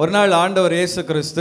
ஒரு நாள் ஆண்டவர் இயேசு கிறிஸ்து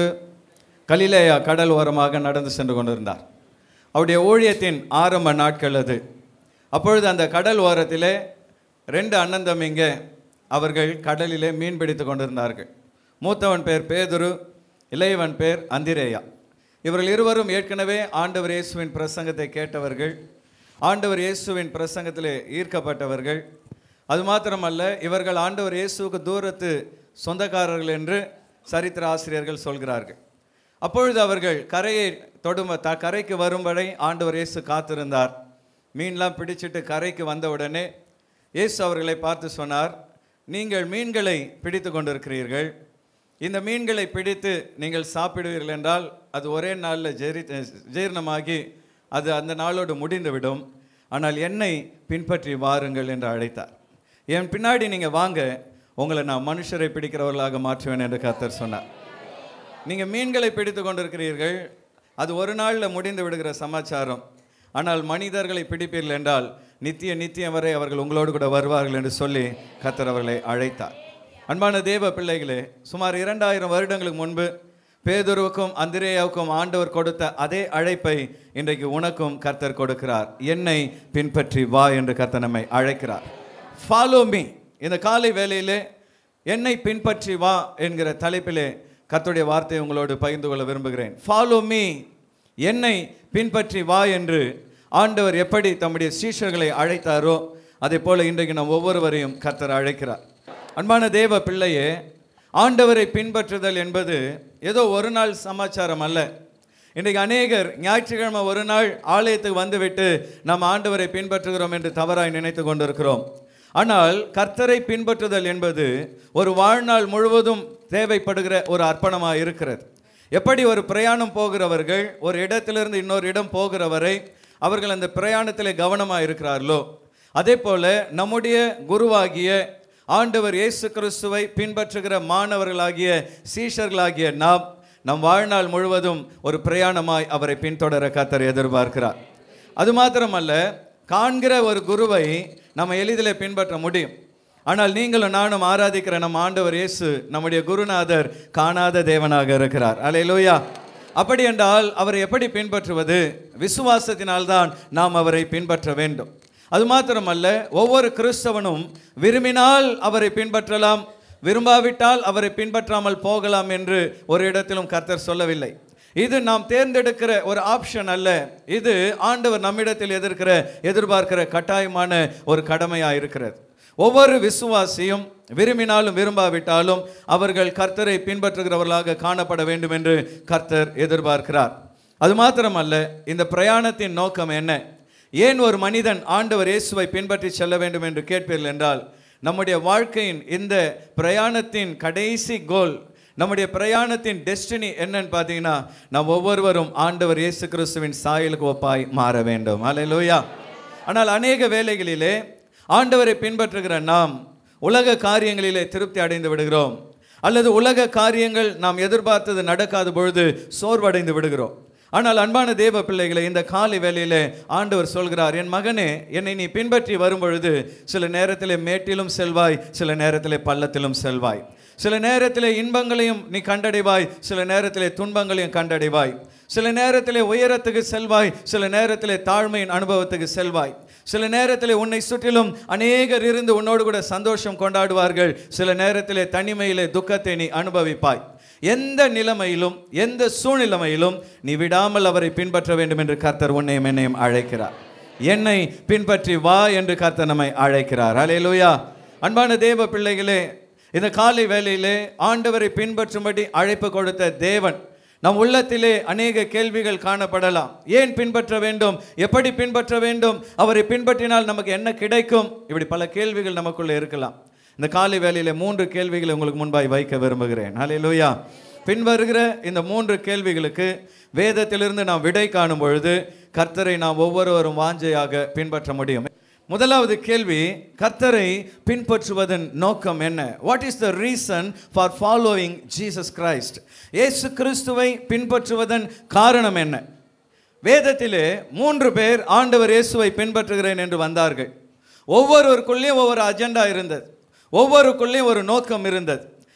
கலிலேயா கடல் ஓரமாக நடந்து சென்று கொண்டிருந்தார் அவருடைய ஊழியத்தின் ஆரம்ப நாட்கள் அது அப்பொழுது அந்த கடல் ஓரத்திலே ரெண்டு அண்ணன் தம்பிங்க அவர்கள் கடலிலே மீன் பிடித்து கொண்டிருந்தார்கள் மூத்தவன் பேர் பேதுரு இளையவன் பேர் அந்திரேயா இவர்கள் இருவரும் ஏற்கனவே ஆண்டவர் இயேசுவின் பிரசங்கத்தை கேட்டவர்கள் ஆண்டவர் இயேசுவின் பிரசங்கத்திலே ஈர்க்கப்பட்டவர்கள் அது மாத்திரமல்ல இவர்கள் ஆண்டவர் இயேசுவுக்கு தூரத்து சொந்தக்காரர்கள் என்று சரித்திர ஆசிரியர்கள் சொல்கிறார்கள் அப்பொழுது அவர்கள் கரையை தொடும த கரைக்கு வரும் வரை ஆண்டவர் இயேசு காத்திருந்தார் மீன்லாம் பிடிச்சிட்டு கரைக்கு வந்தவுடனே இயேசு அவர்களை பார்த்து சொன்னார் நீங்கள் மீன்களை பிடித்து கொண்டிருக்கிறீர்கள் இந்த மீன்களை பிடித்து நீங்கள் சாப்பிடுவீர்கள் என்றால் அது ஒரே நாளில் ஜெரி ஜீரணமாகி அது அந்த நாளோடு முடிந்துவிடும் ஆனால் என்னை பின்பற்றி வாருங்கள் என்று அழைத்தார் என் பின்னாடி நீங்கள் வாங்க உங்களை நான் மனுஷரை பிடிக்கிறவர்களாக மாற்றுவேன் என்று கர்த்தர் சொன்னார் நீங்கள் மீன்களை பிடித்து கொண்டிருக்கிறீர்கள் அது ஒரு நாளில் முடிந்து விடுகிற சமாச்சாரம் ஆனால் மனிதர்களை பிடிப்பீர்கள் என்றால் நித்திய நித்தியம் வரை அவர்கள் உங்களோடு கூட வருவார்கள் என்று சொல்லி கர்த்தர் அவர்களை அழைத்தார் அன்பான தேவ பிள்ளைகளே சுமார் இரண்டாயிரம் வருடங்களுக்கு முன்பு பேதுருவுக்கும் அந்திரேயாவுக்கும் ஆண்டவர் கொடுத்த அதே அழைப்பை இன்றைக்கு உனக்கும் கர்த்தர் கொடுக்கிறார் என்னை பின்பற்றி வா என்று கர்த்தர் நம்மை அழைக்கிறார் ஃபாலோ மீ இந்த காலை வேளையிலே என்னை பின்பற்றி வா என்கிற தலைப்பிலே கர்த்தருடைய வார்த்தையை உங்களோடு பகிர்ந்து கொள்ள விரும்புகிறேன் ஃபாலோ மீ என்னை பின்பற்றி வா என்று ஆண்டவர் எப்படி தம்முடைய சீஷர்களை அழைத்தாரோ அதே போல இன்றைக்கு நாம் ஒவ்வொருவரையும் கர்த்தர் அழைக்கிறார் அன்பான தேவ பிள்ளையே ஆண்டவரை பின்பற்றுதல் என்பது ஏதோ ஒரு நாள் சமாச்சாரம் அல்ல இன்றைக்கு அநேகர் ஞாயிற்றுக்கிழமை ஒரு நாள் ஆலயத்துக்கு வந்துவிட்டு நாம் ஆண்டவரை பின்பற்றுகிறோம் என்று தவறாய் நினைத்து கொண்டிருக்கிறோம் ஆனால் கர்த்தரை பின்பற்றுதல் என்பது ஒரு வாழ்நாள் முழுவதும் தேவைப்படுகிற ஒரு அர்ப்பணமாக இருக்கிறது எப்படி ஒரு பிரயாணம் போகிறவர்கள் ஒரு இடத்திலிருந்து இன்னொரு இடம் போகிறவரை அவர்கள் அந்த பிரயாணத்தில் கவனமாக இருக்கிறார்களோ அதே போல நம்முடைய குருவாகிய ஆண்டவர் இயேசு கிறிஸ்துவை பின்பற்றுகிற மாணவர்களாகிய சீஷர்களாகிய நாம் நம் வாழ்நாள் முழுவதும் ஒரு பிரயாணமாய் அவரை பின்தொடர கத்தர் எதிர்பார்க்கிறார் அது மாத்திரமல்ல காண்கிற ஒரு குருவை நம்ம எளிதில் பின்பற்ற முடியும் ஆனால் நீங்களும் நானும் ஆராதிக்கிற நம் ஆண்டவர் இயேசு நம்முடைய குருநாதர் காணாத தேவனாக இருக்கிறார் அலையிலோயா அப்படி என்றால் அவரை எப்படி பின்பற்றுவது விசுவாசத்தினால்தான் நாம் அவரை பின்பற்ற வேண்டும் அது மாத்திரமல்ல ஒவ்வொரு கிறிஸ்தவனும் விரும்பினால் அவரை பின்பற்றலாம் விரும்பாவிட்டால் அவரை பின்பற்றாமல் போகலாம் என்று ஒரு இடத்திலும் கர்த்தர் சொல்லவில்லை இது நாம் தேர்ந்தெடுக்கிற ஒரு ஆப்ஷன் அல்ல இது ஆண்டவர் நம்மிடத்தில் எதிர்க்கிற எதிர்பார்க்கிற கட்டாயமான ஒரு கடமையாக இருக்கிறது ஒவ்வொரு விசுவாசியும் விரும்பினாலும் விரும்பாவிட்டாலும் அவர்கள் கர்த்தரை பின்பற்றுகிறவர்களாக காணப்பட வேண்டும் என்று கர்த்தர் எதிர்பார்க்கிறார் அது மாத்திரமல்ல இந்த பிரயாணத்தின் நோக்கம் என்ன ஏன் ஒரு மனிதன் ஆண்டவர் இயேசுவை பின்பற்றி செல்ல வேண்டும் என்று கேட்பீர்கள் என்றால் நம்முடைய வாழ்க்கையின் இந்த பிரயாணத்தின் கடைசி கோல் நம்முடைய பிரயாணத்தின் டெஸ்டினி என்னன்னு பார்த்தீங்கன்னா நாம் ஒவ்வொருவரும் ஆண்டவர் இயேசு கிறிஸ்துவின் சாயலுக்கு ஒப்பாய் மாற வேண்டும் அல்லேலூயா ஆனால் அநேக வேலைகளிலே ஆண்டவரை பின்பற்றுகிற நாம் உலக காரியங்களிலே திருப்தி அடைந்து விடுகிறோம் அல்லது உலக காரியங்கள் நாம் எதிர்பார்த்தது நடக்காத பொழுது சோர்வடைந்து விடுகிறோம் ஆனால் அன்பான தேவ பிள்ளைகளை இந்த காலை வேளையிலே ஆண்டவர் சொல்கிறார் என் மகனே என்னை நீ பின்பற்றி வரும் பொழுது சில நேரத்திலே மேட்டிலும் செல்வாய் சில நேரத்திலே பள்ளத்திலும் செல்வாய் சில நேரத்திலே இன்பங்களையும் நீ கண்டடைவாய் சில நேரத்திலே துன்பங்களையும் கண்டடைவாய் சில நேரத்திலே உயரத்துக்கு செல்வாய் சில நேரத்திலே தாழ்மையின் அனுபவத்துக்கு செல்வாய் சில நேரத்திலே உன்னை சுற்றிலும் அநேகர் இருந்து உன்னோடு கூட சந்தோஷம் கொண்டாடுவார்கள் சில நேரத்திலே தனிமையிலே துக்கத்தை நீ அனுபவிப்பாய் எந்த நிலைமையிலும் எந்த சூழ்நிலைமையிலும் நீ விடாமல் அவரை பின்பற்ற வேண்டும் என்று கர்த்தர் உன்னையும் என்னையும் அழைக்கிறார் என்னை பின்பற்றி வா என்று கர்த்தர் நம்மை அழைக்கிறார் அலையலூயா அன்பான தேவ பிள்ளைகளே இந்த காலை வேளையிலே ஆண்டவரை பின்பற்றும்படி அழைப்பு கொடுத்த தேவன் நம் உள்ளத்திலே அநேக கேள்விகள் காணப்படலாம் ஏன் பின்பற்ற வேண்டும் எப்படி பின்பற்ற வேண்டும் அவரை பின்பற்றினால் நமக்கு என்ன கிடைக்கும் இப்படி பல கேள்விகள் நமக்குள்ளே இருக்கலாம் இந்த காலை வேளையில மூன்று கேள்விகளை உங்களுக்கு முன்பாய் வைக்க விரும்புகிறேன் ஹalleluya பின்வருகிற இந்த மூன்று கேள்விகளுக்கு வேதத்திலிருந்து நாம் விடை காணும் பொழுது கர்த்தரை நாம் ஒவ்வொருவரும் வாஞ்சையாக பின்பற்ற முடியும் முதலாவது கேள்வி கர்த்தரை பின்பற்றுவதன் நோக்கம் என்ன what is the reason for following Jesus Christ இயேசு கிறிஸ்துவை பின்பற்றுவதன் காரணம் என்ன வேதத்திலே மூன்று பேர் ஆண்டவர் இயேசுவை பின்பற்றுகிறேன் என்று வந்தார்கள் ஒவ்வொருவருக்குள்ளேயும் ஒவ்வொரு அஜெண்டா இருந்தது ஒவ்வொருக்குள்ளேயும் ஒரு நோக்கம் இருந்தது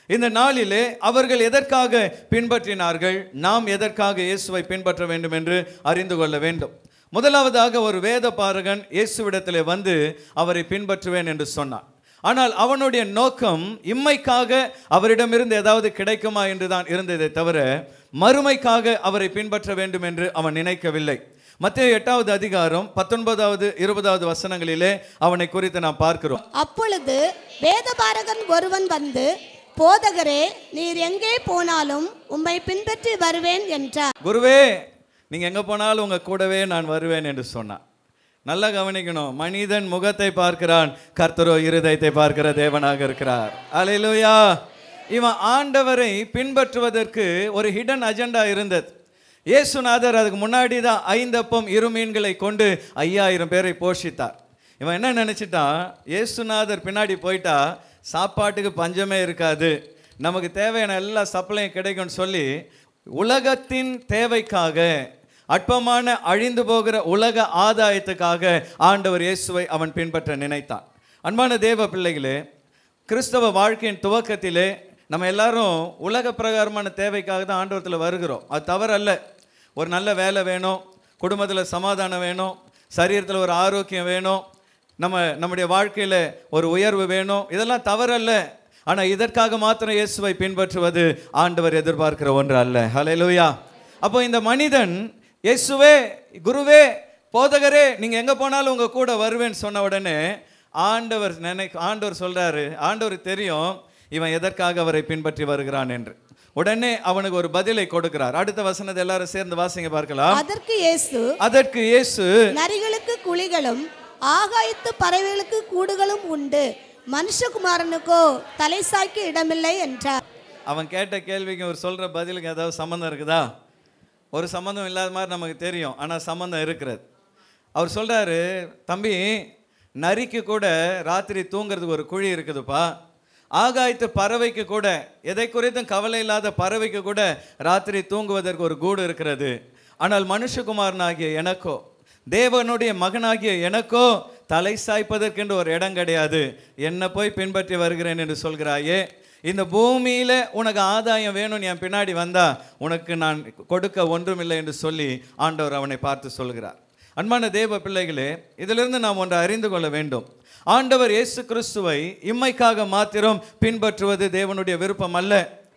இந்த நாளிலே அவர்கள் எதற்காக பின்பற்றினார்கள் நாம் எதற்காக இயேசுவை பின்பற்ற வேண்டும் என்று அறிந்து கொள்ள வேண்டும் முதலாவதாக ஒரு வேத பாரகன் இயேசுவிடத்திலே வந்து அவரை பின்பற்றுவேன் என்று சொன்னான் ஆனால் அவனுடைய நோக்கம் இம்மைக்காக அவரிடமிருந்து ஏதாவது கிடைக்குமா என்று தான் இருந்ததை தவிர மறுமைக்காக அவரை பின்பற்ற வேண்டும் என்று அவன் நினைக்கவில்லை மத்திய எட்டாவது அதிகாரம் பத்தொன்பதாவது இருபதாவது வசனங்களிலே அவனை குறித்து நாம் பார்க்கிறோம் அப்பொழுது வேதபாரகன் ஒருவன் வந்து போதகரே நீர் எங்கே போனாலும் உம்மை பின்பற்றி வருவேன் என்றார் குருவே நீங்க எங்க போனாலும் உங்க கூடவே நான் வருவேன் என்று சொன்னான் நல்லா கவனிக்கணும் மனிதன் முகத்தை பார்க்கிறான் கர்த்தரோ இருதயத்தை பார்க்கிற தேவனாக இருக்கிறார் அலையிலுயா இவன் ஆண்டவரை பின்பற்றுவதற்கு ஒரு ஹிடன் அஜெண்டா இருந்தது இயேசுநாதர் அதுக்கு முன்னாடி தான் ஐந்தப்பம் இரு மீன்களை கொண்டு ஐயாயிரம் பேரை போஷித்தார் இவன் என்ன நினைச்சிட்டான் இயேசுநாதர் பின்னாடி போயிட்டா சாப்பாட்டுக்கு பஞ்சமே இருக்காது நமக்கு தேவையான எல்லா சப்ளையும் கிடைக்கும்னு சொல்லி உலகத்தின் தேவைக்காக அற்பமான அழிந்து போகிற உலக ஆதாயத்துக்காக ஆண்டவர் இயேசுவை அவன் பின்பற்ற நினைத்தான் அன்பான தேவ பிள்ளைகளே கிறிஸ்தவ வாழ்க்கையின் துவக்கத்திலே நம்ம எல்லாரும் உலக பிரகாரமான தேவைக்காக தான் ஆண்டவரத்தில் வருகிறோம் அது தவறல்ல ஒரு நல்ல வேலை வேணும் குடும்பத்தில் சமாதானம் வேணும் சரீரத்தில் ஒரு ஆரோக்கியம் வேணும் நம்ம நம்முடைய வாழ்க்கையில் ஒரு உயர்வு வேணும் இதெல்லாம் தவறல்ல ஆனால் இதற்காக மாத்திரம் இயேசுவை பின்பற்றுவது ஆண்டவர் எதிர்பார்க்கிற ஒன்று அல்ல ஹalleluya அப்போ இந்த மனிதன் இயேசுவே குருவே போதகரே நீங்கள் எங்கே போனாலும் உங்கள் கூட வருவேன்னு சொன்ன உடனே ஆண்டவர் நினை ஆண்டவர் சொல்றாரு ஆண்டவருக்கு தெரியும் இவன் எதற்காக அவரை பின்பற்றி வருகிறான் என்று உடனே அவனுக்கு ஒரு பதிலை கொடுக்கிறார் அடுத்த வசனத்தை எல்லாரும் சேர்ந்து வாசிங்க பார்க்கலாம் அதற்கு இயேசு அதற்கு இயேசு நரிகளுக்கு குழிகளும் ஆகாயத்து பறவைகளுக்கு கூடுகளும் உண்டு மனுஷகுமாரனுக்கோ தலை சாய்க்க இடமில்லை என்றார் அவன் கேட்ட கேள்விக்கு ஒரு சொல்ற பதிலுக்கு ஏதாவது சம்மந்தம் இருக்குதா ஒரு சம்மந்தம் இல்லாத மாதிரி நமக்கு தெரியும் ஆனால் சம்மந்தம் இருக்கிறது அவர் சொல்றாரு தம்பி நரிக்கு கூட ராத்திரி தூங்குறதுக்கு ஒரு குழி இருக்குதுப்பா ஆகாயத்து பறவைக்கு கூட எதை குறித்தும் கவலை இல்லாத பறவைக்கு கூட ராத்திரி தூங்குவதற்கு ஒரு கூடு இருக்கிறது ஆனால் மனுஷகுமாரனாகிய எனக்கோ தேவனுடைய மகனாகிய எனக்கோ தலை சாய்ப்பதற்கென்று ஒரு இடம் கிடையாது என்னை போய் பின்பற்றி வருகிறேன் என்று சொல்கிறாயே இந்த பூமியில உனக்கு ஆதாயம் வேணும்னு என் பின்னாடி வந்தா உனக்கு நான் கொடுக்க ஒன்றுமில்லை என்று சொல்லி ஆண்டவர் அவனை பார்த்து சொல்கிறார் அன்பான தேவ பிள்ளைகளே இதிலிருந்து நாம் ஒன்றை அறிந்து கொள்ள வேண்டும் ஆண்டவர் இயேசு கிறிஸ்துவை இம்மைக்காக மாத்திரம் பின்பற்றுவது தேவனுடைய விருப்பம் அல்ல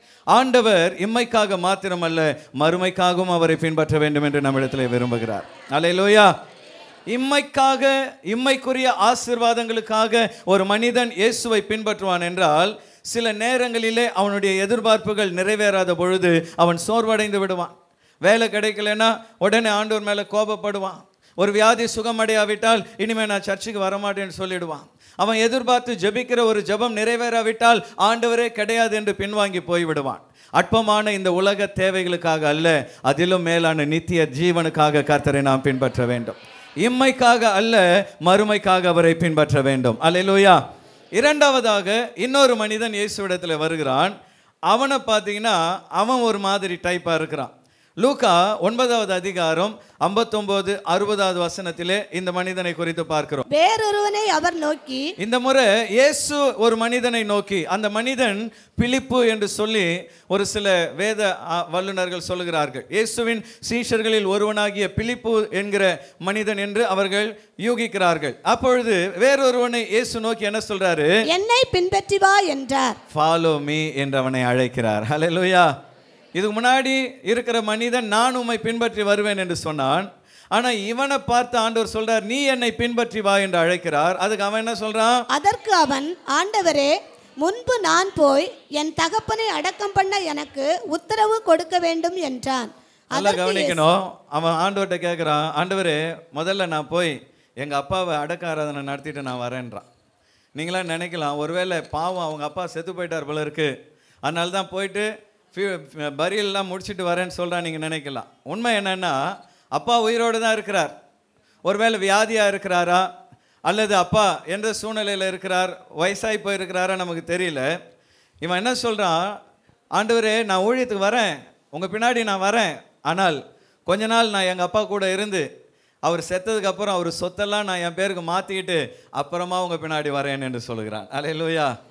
ஆண்டவர் இம்மைக்காக மாத்திரம் அல்ல மறுமைக்காகவும் அவரை பின்பற்ற வேண்டும் என்று நம்மிடத்தில் விரும்புகிறார் அல்லேலூயா இம்மைக்காக இம்மைக்குரிய ஆசீர்வாதங்களுக்காக ஒரு மனிதன் இயேசுவை பின்பற்றுவான் என்றால் சில நேரங்களிலே அவனுடைய எதிர்பார்ப்புகள் நிறைவேறாத பொழுது அவன் சோர்வடைந்து விடுவான் வேலை கிடைக்கலன்னா உடனே ஆண்டவர் மேலே கோபப்படுவான் ஒரு வியாதி சுகமடையாவிட்டால் இனிமே நான் சர்ச்சுக்கு வரமாட்டேன்னு சொல்லிடுவான் அவன் எதிர்பார்த்து ஜெபிக்கிற ஒரு ஜெபம் நிறைவேறாவிட்டால் ஆண்டவரே கிடையாது என்று பின்வாங்கி போய்விடுவான் அற்பமான இந்த உலக தேவைகளுக்காக அல்ல அதிலும் மேலான நித்திய ஜீவனுக்காக கர்த்தரை நாம் பின்பற்ற வேண்டும் இம்மைக்காக அல்ல மறுமைக்காக அவரை பின்பற்ற வேண்டும் அல்லேலூயா இரண்டாவதாக இன்னொரு மனிதன் இயேசுவிடத்தில் வருகிறான் அவனை பார்த்தீங்கன்னா அவன் ஒரு மாதிரி டைப்பாக இருக்கிறான் லூக்கா ஒன்பதாவது அதிகாரம் ஐம்பத்தொம்போது அறுபதாவது வசனத்திலே இந்த மனிதனை குறித்து பார்க்கிறோம் வேறொருவனை அவர் நோக்கி இந்த முறை இயேசு ஒரு மனிதனை நோக்கி அந்த மனிதன் பிலிப்பு என்று சொல்லி ஒரு சில வேத ஆ, வல்லுனர்கள் சொல்லுகிறார்கள் இயேசுவின் சீஷர்களில் ஒருவனாகிய பிலிப்பு என்கிற மனிதன் என்று அவர்கள் யூகிக்கிறார்கள் அப்பொழுது வேறொருவனை இயேசு நோக்கி என்ன சொல்றாரு என்னை பின்பற்றி வா என்றார் ஃபாலோ மீ என்று அவனை அழைக்கிறார் ஹalleluya இதுக்கு முன்னாடி இருக்கிற மனிதன் நான் உம்மை பின்பற்றி வருவேன் என்று சொன்னான் ஆனால் இவனை பார்த்து ஆண்டவர் சொல்றார் நீ என்னை பின்பற்றி வா என்று அழைக்கிறார் அதுக்கு அவன் என்ன சொல்றான் அதற்கு அவன் ஆண்டவரே முன்பு நான் போய் என் தகப்பனை அடக்கம் பண்ண எனக்கு உத்தரவு கொடுக்க வேண்டும் என்றான் நல்லா அதற்கு கவனிக்கணும் அவன் ஆண்டவர்கிட்ட கேட்குறான் ஆண்டவரே முதல்ல நான் போய் எங்கள் அப்பாவை அடக்க ஆராதனை நடத்திட்டு நான் வரேன்றான் நீங்களாம் நினைக்கலாம் ஒருவேளை பாவம் அவங்க அப்பா செத்து போயிட்டார் போல இருக்கு அதனால தான் போயிட்டு பரியெல்லாம் முடிச்சிட்டு வரேன்னு சொல்கிறான் நீங்கள் நினைக்கலாம் உண்மை என்னன்னா அப்பா உயிரோடு தான் இருக்கிறார் ஒருவேளை வியாதியாக இருக்கிறாரா அல்லது அப்பா எந்த சூழ்நிலையில் இருக்கிறார் வயசாகி போயிருக்கிறாரா நமக்கு தெரியல இவன் என்ன சொல்கிறான் ஆண்டவரே நான் ஊழியத்துக்கு வரேன் உங்கள் பின்னாடி நான் வரேன் ஆனால் கொஞ்ச நாள் நான் எங்கள் அப்பா கூட இருந்து அவர் செத்ததுக்கு அப்புறம் அவர் சொத்தெல்லாம் நான் என் பேருக்கு மாற்றிக்கிட்டு அப்புறமா உங்கள் பின்னாடி வரேன் என்று சொல்கிறான் அலையலூயா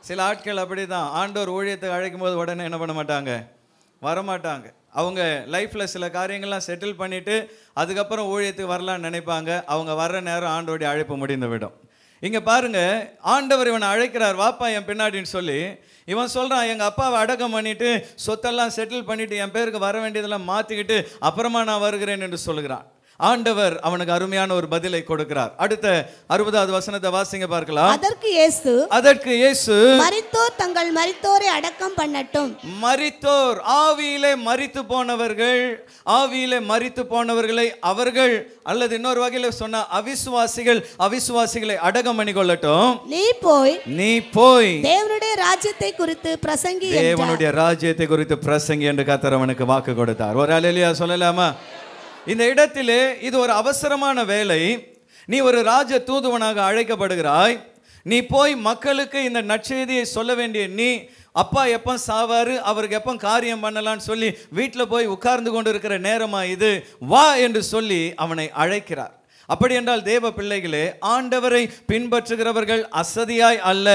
சில ஆட்கள் அப்படிதான் ஆண்டவர் ஊழியத்துக்கு அழைக்கும் போது உடனே என்ன பண்ண மாட்டாங்க வரமாட்டாங்க அவங்க லைஃப்பில் சில காரியங்கள்லாம் செட்டில் பண்ணிவிட்டு அதுக்கப்புறம் ஊழியத்துக்கு வரலான்னு நினைப்பாங்க அவங்க வர்ற நேரம் ஆண்டோடைய அழைப்பு முடிந்து விடும் இங்கே பாருங்க ஆண்டவர் இவனை அழைக்கிறார் வாப்பா என் பின்னாடின்னு சொல்லி இவன் சொல்கிறான் எங்கள் அப்பாவை அடக்கம் பண்ணிட்டு சொத்தெல்லாம் செட்டில் பண்ணிட்டு என் பேருக்கு வர வேண்டியதெல்லாம் மாற்றிக்கிட்டு அப்புறமா நான் வருகிறேன் என்று சொல்கிறான் ஆண்டவர் அவனுக்கு அருமையான ஒரு பதிலை கொடுக்கிறார் அடுத்த அறுபதாவது வசனத்தை வாசிங்க பார்க்கலாம் அதற்கு இயேசு அதற்கு இயேசு மரித்தோர் தங்கள் மரித்தோரை அடக்கம் பண்ணட்டும் மரித்தோர் ஆவியிலே மரித்து போனவர்கள் ஆவியிலே மரித்து போனவர்களை அவர்கள் அல்லது இன்னொரு வகையில சொன்ன அவிசுவாசிகள் அவிசுவாசிகளை அடக்கம் பண்ணி கொள்ளட்டும் நீ போய் நீ போய் தேவனுடைய ராஜ்யத்தை குறித்து பிரசங்கி என்றார். தேவனுடைய ராஜ்யத்தை குறித்து பிரசங்கி என்று கத்தர் அவனுக்கு வாக்கு கொடுத்தார் ஒரு அலையிலியா சொல்லலாமா இந்த இடத்திலே இது ஒரு அவசரமான வேலை நீ ஒரு ராஜ தூதுவனாக அழைக்கப்படுகிறாய் நீ போய் மக்களுக்கு இந்த நற்செய்தியை சொல்ல வேண்டிய நீ அப்பா எப்போ சாவாரு அவருக்கு எப்போ காரியம் பண்ணலாம்னு சொல்லி வீட்டில் போய் உட்கார்ந்து கொண்டு இருக்கிற நேரமா இது வா என்று சொல்லி அவனை அழைக்கிறார் அப்படி என்றால் தேவ பிள்ளைகளே ஆண்டவரை பின்பற்றுகிறவர்கள் அசதியாய் அல்ல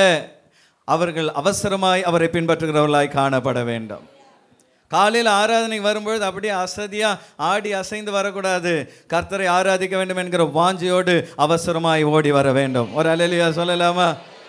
அவர்கள் அவசரமாய் அவரை பின்பற்றுகிறவர்களாய் காணப்பட வேண்டும் காலையில் ஆராதனைக்கு வரும்பொழுது அப்படியே அசதியா ஆடி அசைந்து வரக்கூடாது கர்த்தரை ஆராதிக்க வேண்டும் என்கிற வாஞ்சியோடு அவசரமாய் ஓடி வர வேண்டும் ஒரு அலையிலியா சொல்லலாமா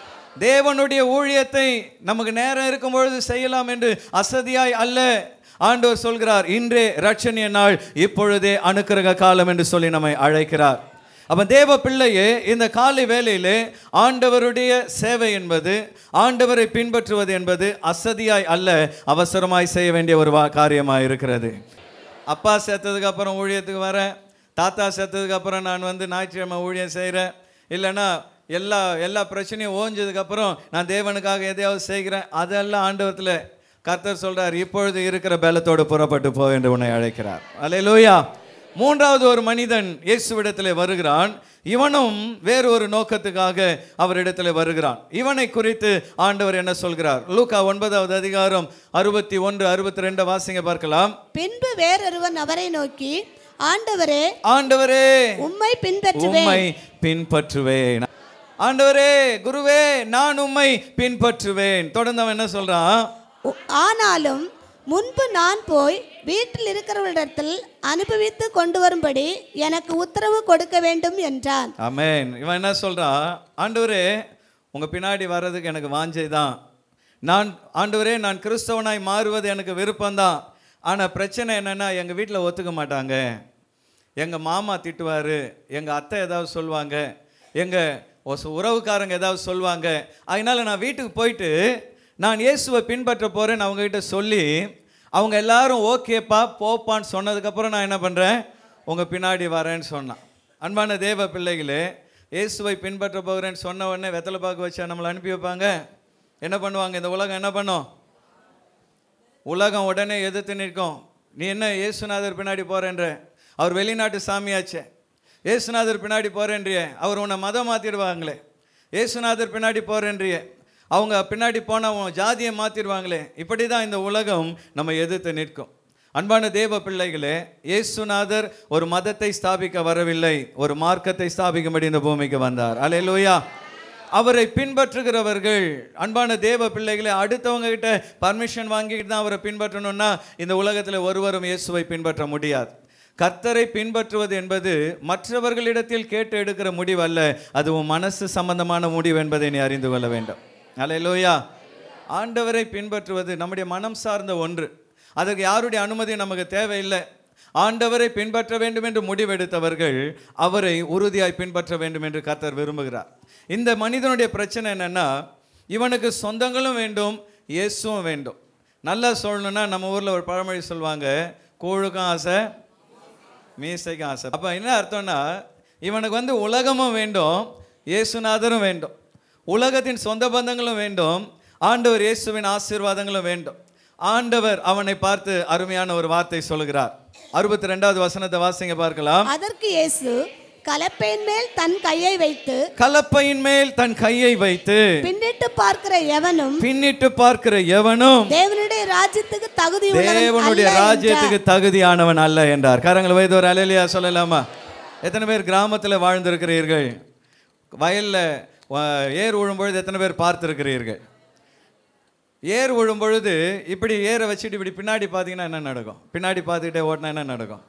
தேவனுடைய ஊழியத்தை நமக்கு நேரம் இருக்கும் பொழுது செய்யலாம் என்று அசதியாய் அல்ல ஆண்டவர் சொல்கிறார் இன்றே ரட்சணிய நாள் இப்பொழுதே அனுக்கிரக காலம் என்று சொல்லி நம்மை அழைக்கிறார் அப்ப தேவ பிள்ளையே இந்த காலை வேளையிலே ஆண்டவருடைய சேவை என்பது ஆண்டவரை பின்பற்றுவது என்பது அசதியாய் அல்ல அவசரமாய் செய்ய வேண்டிய ஒரு வா காரியமாக இருக்கிறது அப்பா சேர்த்ததுக்கு அப்புறம் ஊழியத்துக்கு வரேன் தாத்தா சேர்த்ததுக்கு அப்புறம் நான் வந்து ஞாயிற்றுக்கிழமை ஊழியம் செய்கிறேன் இல்லைன்னா எல்லா எல்லா பிரச்சனையும் ஓஞ்சதுக்கப்புறம் நான் தேவனுக்காக எதையாவது செய்கிறேன் அதெல்லாம் ஆண்டவத்தில் கர்த்தர் சொல்றார் இப்பொழுது இருக்கிற பலத்தோடு புறப்பட்டு போ என்று உன்னை அழைக்கிறார் அல்லேலூயா மூன்றாவது ஒரு மனிதன் இயேசுவிடத்தில் வருகிறான் இவனும் வேறு ஒரு நோக்கத்துக்காக அவரிடத்தில் வருகிறான் இவனை குறித்து ஆண்டவர் என்ன சொல்கிறார் லூக்கா ஒன்பதாவது அதிகாரம் அறுபத்தி ஒன்று அறுபத்தி ரெண்டு வாசிங்க பார்க்கலாம் பின்பு வேறொருவன் அவரை நோக்கி ஆண்டவரே ஆண்டவரே உம்மை பின்பற்றுவேன் உம்மை பின்பற்றுவேன் ஆண்டவரே குருவே நான் உம்மை பின்பற்றுவேன் தொடர்ந்து அவன் என்ன சொல்றான் உ- ஆனாலும் முன்பு நான் போய் வீட்டில் இருக்கிறவரிடத்தில் அனுபவித்து கொண்டு வரும்படி எனக்கு உத்தரவு கொடுக்க வேண்டும் என்றான் ஆமென் இவன் என்ன சொல்றான் ஆண்டவரே உங்க பின்னாடி வர்றதுக்கு எனக்கு வாஞ்சை தான் நான் ஆண்டவரே நான் கிறிஸ்தவனாய் மாறுவது எனக்கு விருப்பம்தான் ஆனா பிரச்சனை என்னன்னா எங்க வீட்டில் ஒத்துக்க மாட்டாங்க எங்க மாமா திட்டுவாரு எங்க அத்தை ஏதாவது சொல்லுவாங்க எங்க ஒச- உறவுக்காரங்க ஏதாவது சொல்லுவாங்க அதனால நான் வீட்டுக்கு போயிட்டு நான் இயேசுவை பின்பற்ற போறேன்னு அவங்க கிட்ட சொல்லி அவங்க எல்லாரும் ஓகேப்பா போப்பான்னு சொன்னதுக்கப்புறம் நான் என்ன பண்றேன் உங்க பின்னாடி வரேன்னு சொன்னான் அன்பான தேவ பிள்ளைகளே இயேசுவை பின்பற்ற போகிறேன்னு சொன்ன உடனே வெத்தலை பாக்கு வச்சா நம்மளை அனுப்பி வைப்பாங்க என்ன பண்ணுவாங்க இந்த உலகம் என்ன பண்ணும் உலகம் உடனே எதிர்த்து நிற்கும் நீ என்ன இயேசுநாதர் பின்னாடி போறேன்ற அவர் வெளிநாட்டு சாமியாச்சே இயேசுநாதர் பின்னாடி போறேன்றியே அவர் உன்னை மதம் மாத்திடுவாங்களே இயேசுநாதர் பின்னாடி போறேன்றியே அவங்க பின்னாடி போனால் உன் ஜாதியை மாத்திடுவாங்களே இப்படி தான் இந்த உலகம் நம்ம எதிர்த்து நிற்கும் அன்பான தேவ பிள்ளைகளே இயேசுநாதர் ஒரு மதத்தை ஸ்தாபிக்க வரவில்லை ஒரு மார்க்கத்தை ஸ்தாபிக்கும்படி இந்த பூமிக்கு வந்தார் அல்லேலூயா அவரை பின்பற்றுகிறவர்கள் அன்பான தேவ பிள்ளைகளை அடுத்தவங்க கிட்ட பர்மிஷன் வாங்கிட்டு தான் அவரை பின்பற்றணும்னா இந்த உலகத்தில் ஒருவரும் இயேசுவை பின்பற்ற முடியாது கர்த்தரை பின்பற்றுவது என்பது மற்றவர்களிடத்தில் கேட்டு எடுக்கிற முடிவு அல்ல அது உன் மனசு சம்பந்தமான முடிவு என்பதை நீ அறிந்து கொள்ள வேண்டும் அல்லேலூயா ஆண்டவரை பின்பற்றுவது நம்முடைய மனம் சார்ந்த ஒன்று அதற்கு யாருடைய அனுமதி நமக்கு தேவையில்லை ஆண்டவரை பின்பற்ற வேண்டும் என்று முடிவெடுத்தவர்கள் அவரை உறுதியாய் பின்பற்ற வேண்டும் என்று கர்த்தர் விரும்புகிறார் இந்த மனிதனுடைய பிரச்சனை என்னன்னா இவனுக்கு சொந்தங்களும் வேண்டும் இயேசுவும் வேண்டும் நல்லா சொல்லணும்னா நம்ம ஊரில் ஒரு பழமொழி சொல்லுவாங்க கூழுக்கும் ஆசை மீசைக்கும் ஆசை அப்போ என்ன அர்த்தம்னா இவனுக்கு வந்து உலகமும் வேண்டும் இயேசுநாதரும் வேண்டும் உலகத்தின் சொந்த பந்தங்களும் வேண்டும் ஆண்டவர் இயேசுவின் ஆசீர்வாதங்களும் வேண்டும் ஆண்டவர் அவனை பார்த்து அருமையான ஒரு வார்த்தை சொல்கிறார் அறுபத்தி ரெண்டாவது வசனத்தை வாசிங்க பார்க்கலாம் அதற்கு இயேசு கலப்பையின் மேல் தன் கையை வைத்து கலப்பையின் மேல் தன் கையை வைத்து பின்னிட்டு பார்க்கிற எவனும் பின்னிட்டு பார்க்கிற எவனும் தேவனுடைய ராஜ்யத்துக்கு தகுதி உள்ளவன் தேவனுடைய அல்ல ராஜ்யத்துக்கு தகுதியானவன் அல்ல என்றார் கரங்கள் வயது ஒரு அலையிலையா சொல்லலாமா எத்தனை பேர் கிராமத்தில் வாழ்ந்திருக்கிறீர்கள் வயலில் ஏர் உழும்பொழுது எத்தனை பேர் பார்த்திருக்கிறீர்கள் ஏர் விழும் பொழுது இப்படி ஏரை வச்சுட்டு இப்படி பின்னாடி பார்த்தீங்கன்னா என்ன நடக்கும் பின்னாடி பார்த்துக்கிட்டே ஓட்டினா என்ன நடக்கும்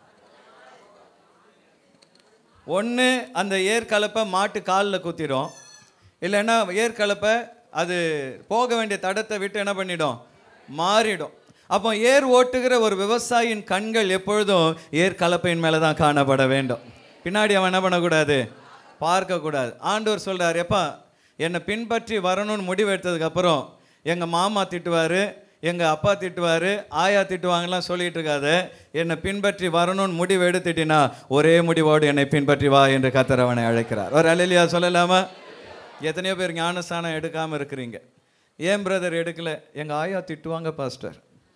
ஒன்று அந்த ஏற்கலப்பை மாட்டு காலில் குத்திடும் இல்லைன்னா ஏற்கலப்பை அது போக வேண்டிய தடத்தை விட்டு என்ன பண்ணிடும் மாறிடும் அப்போ ஏர் ஓட்டுகிற ஒரு விவசாயியின் கண்கள் எப்பொழுதும் ஏர் கலப்பையின் மேலே தான் காணப்பட வேண்டும் பின்னாடி அவன் என்ன பண்ணக்கூடாது பார்க்கக்கூடாது ஆண்டவர் சொல்றார் எப்பா என்னை பின்பற்றி வரணும்னு முடிவு எடுத்ததுக்கப்புறம் எங்கள் மாமா திட்டுவார் எங்கள் அப்பா திட்டுவார் ஆயா திட்டுவாங்கலாம் சொல்லிட்டு இருக்காத என்னை பின்பற்றி வரணும்னு முடிவு எடுத்துட்டினா ஒரே முடிவோடு என்னை பின்பற்றி வா என்று கத்தர் அவனை அழைக்கிறார் ஒரு அலையிலியா சொல்லலாமா எத்தனையோ பேர் ஞானஸ்தானம் எடுக்காமல் இருக்கிறீங்க ஏன் பிரதர் எடுக்கல எங்கள் ஆயா திட்டுவாங்க பாஸ்டர்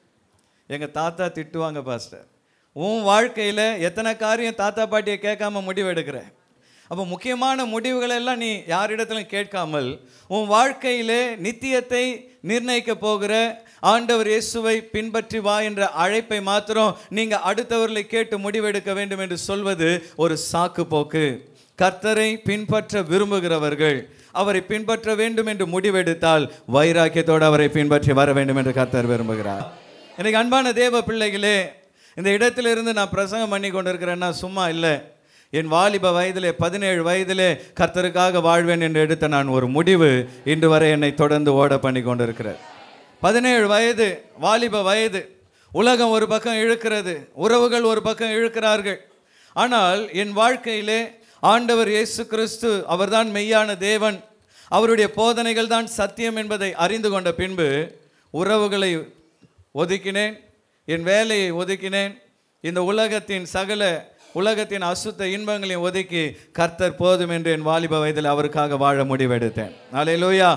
எங்கள் தாத்தா திட்டுவாங்க பாஸ்டர் உன் வாழ்க்கையில் எத்தனை காரியம் தாத்தா பாட்டியை கேட்காம முடிவு எடுக்கிற அப்போ முக்கியமான முடிவுகளை எல்லாம் நீ யாரிடத்திலும் கேட்காமல் உன் வாழ்க்கையிலே நித்தியத்தை நிர்ணயிக்க போகிற ஆண்டவர் இயேசுவை பின்பற்றி வா என்ற அழைப்பை மாத்திரம் நீங்கள் அடுத்தவர்களை கேட்டு முடிவெடுக்க வேண்டும் என்று சொல்வது ஒரு சாக்கு போக்கு கர்த்தரை பின்பற்ற விரும்புகிறவர்கள் அவரை பின்பற்ற வேண்டும் என்று முடிவெடுத்தால் வைராக்கியத்தோடு அவரை பின்பற்றி வர வேண்டும் என்று கர்த்தர் விரும்புகிறார் எனக்கு அன்பான தேவ பிள்ளைகளே இந்த இடத்திலிருந்து நான் பிரசங்கம் பண்ணி கொண்டிருக்கிறேன்னா சும்மா இல்லை என் வாலிப வயதிலே பதினேழு வயதிலே கர்த்தருக்காக வாழ்வேன் என்று எடுத்த நான் ஒரு முடிவு இன்று வரை என்னை தொடர்ந்து ஓட பண்ணி கொண்டிருக்கிறது பதினேழு வயது வாலிப வயது உலகம் ஒரு பக்கம் இழுக்கிறது உறவுகள் ஒரு பக்கம் இழுக்கிறார்கள் ஆனால் என் வாழ்க்கையிலே ஆண்டவர் இயேசு கிறிஸ்து அவர்தான் மெய்யான தேவன் அவருடைய போதனைகள் தான் சத்தியம் என்பதை அறிந்து கொண்ட பின்பு உறவுகளை ஒதுக்கினேன் என் வேலையை ஒதுக்கினேன் இந்த உலகத்தின் சகல உலகத்தின் அசுத்த இன்பங்களையும் ஒதுக்கி கர்த்தர் போதும் என்று என் வாலிப வயதில் அவருக்காக வாழ முடிவெடுத்தேன் அலையிலூயா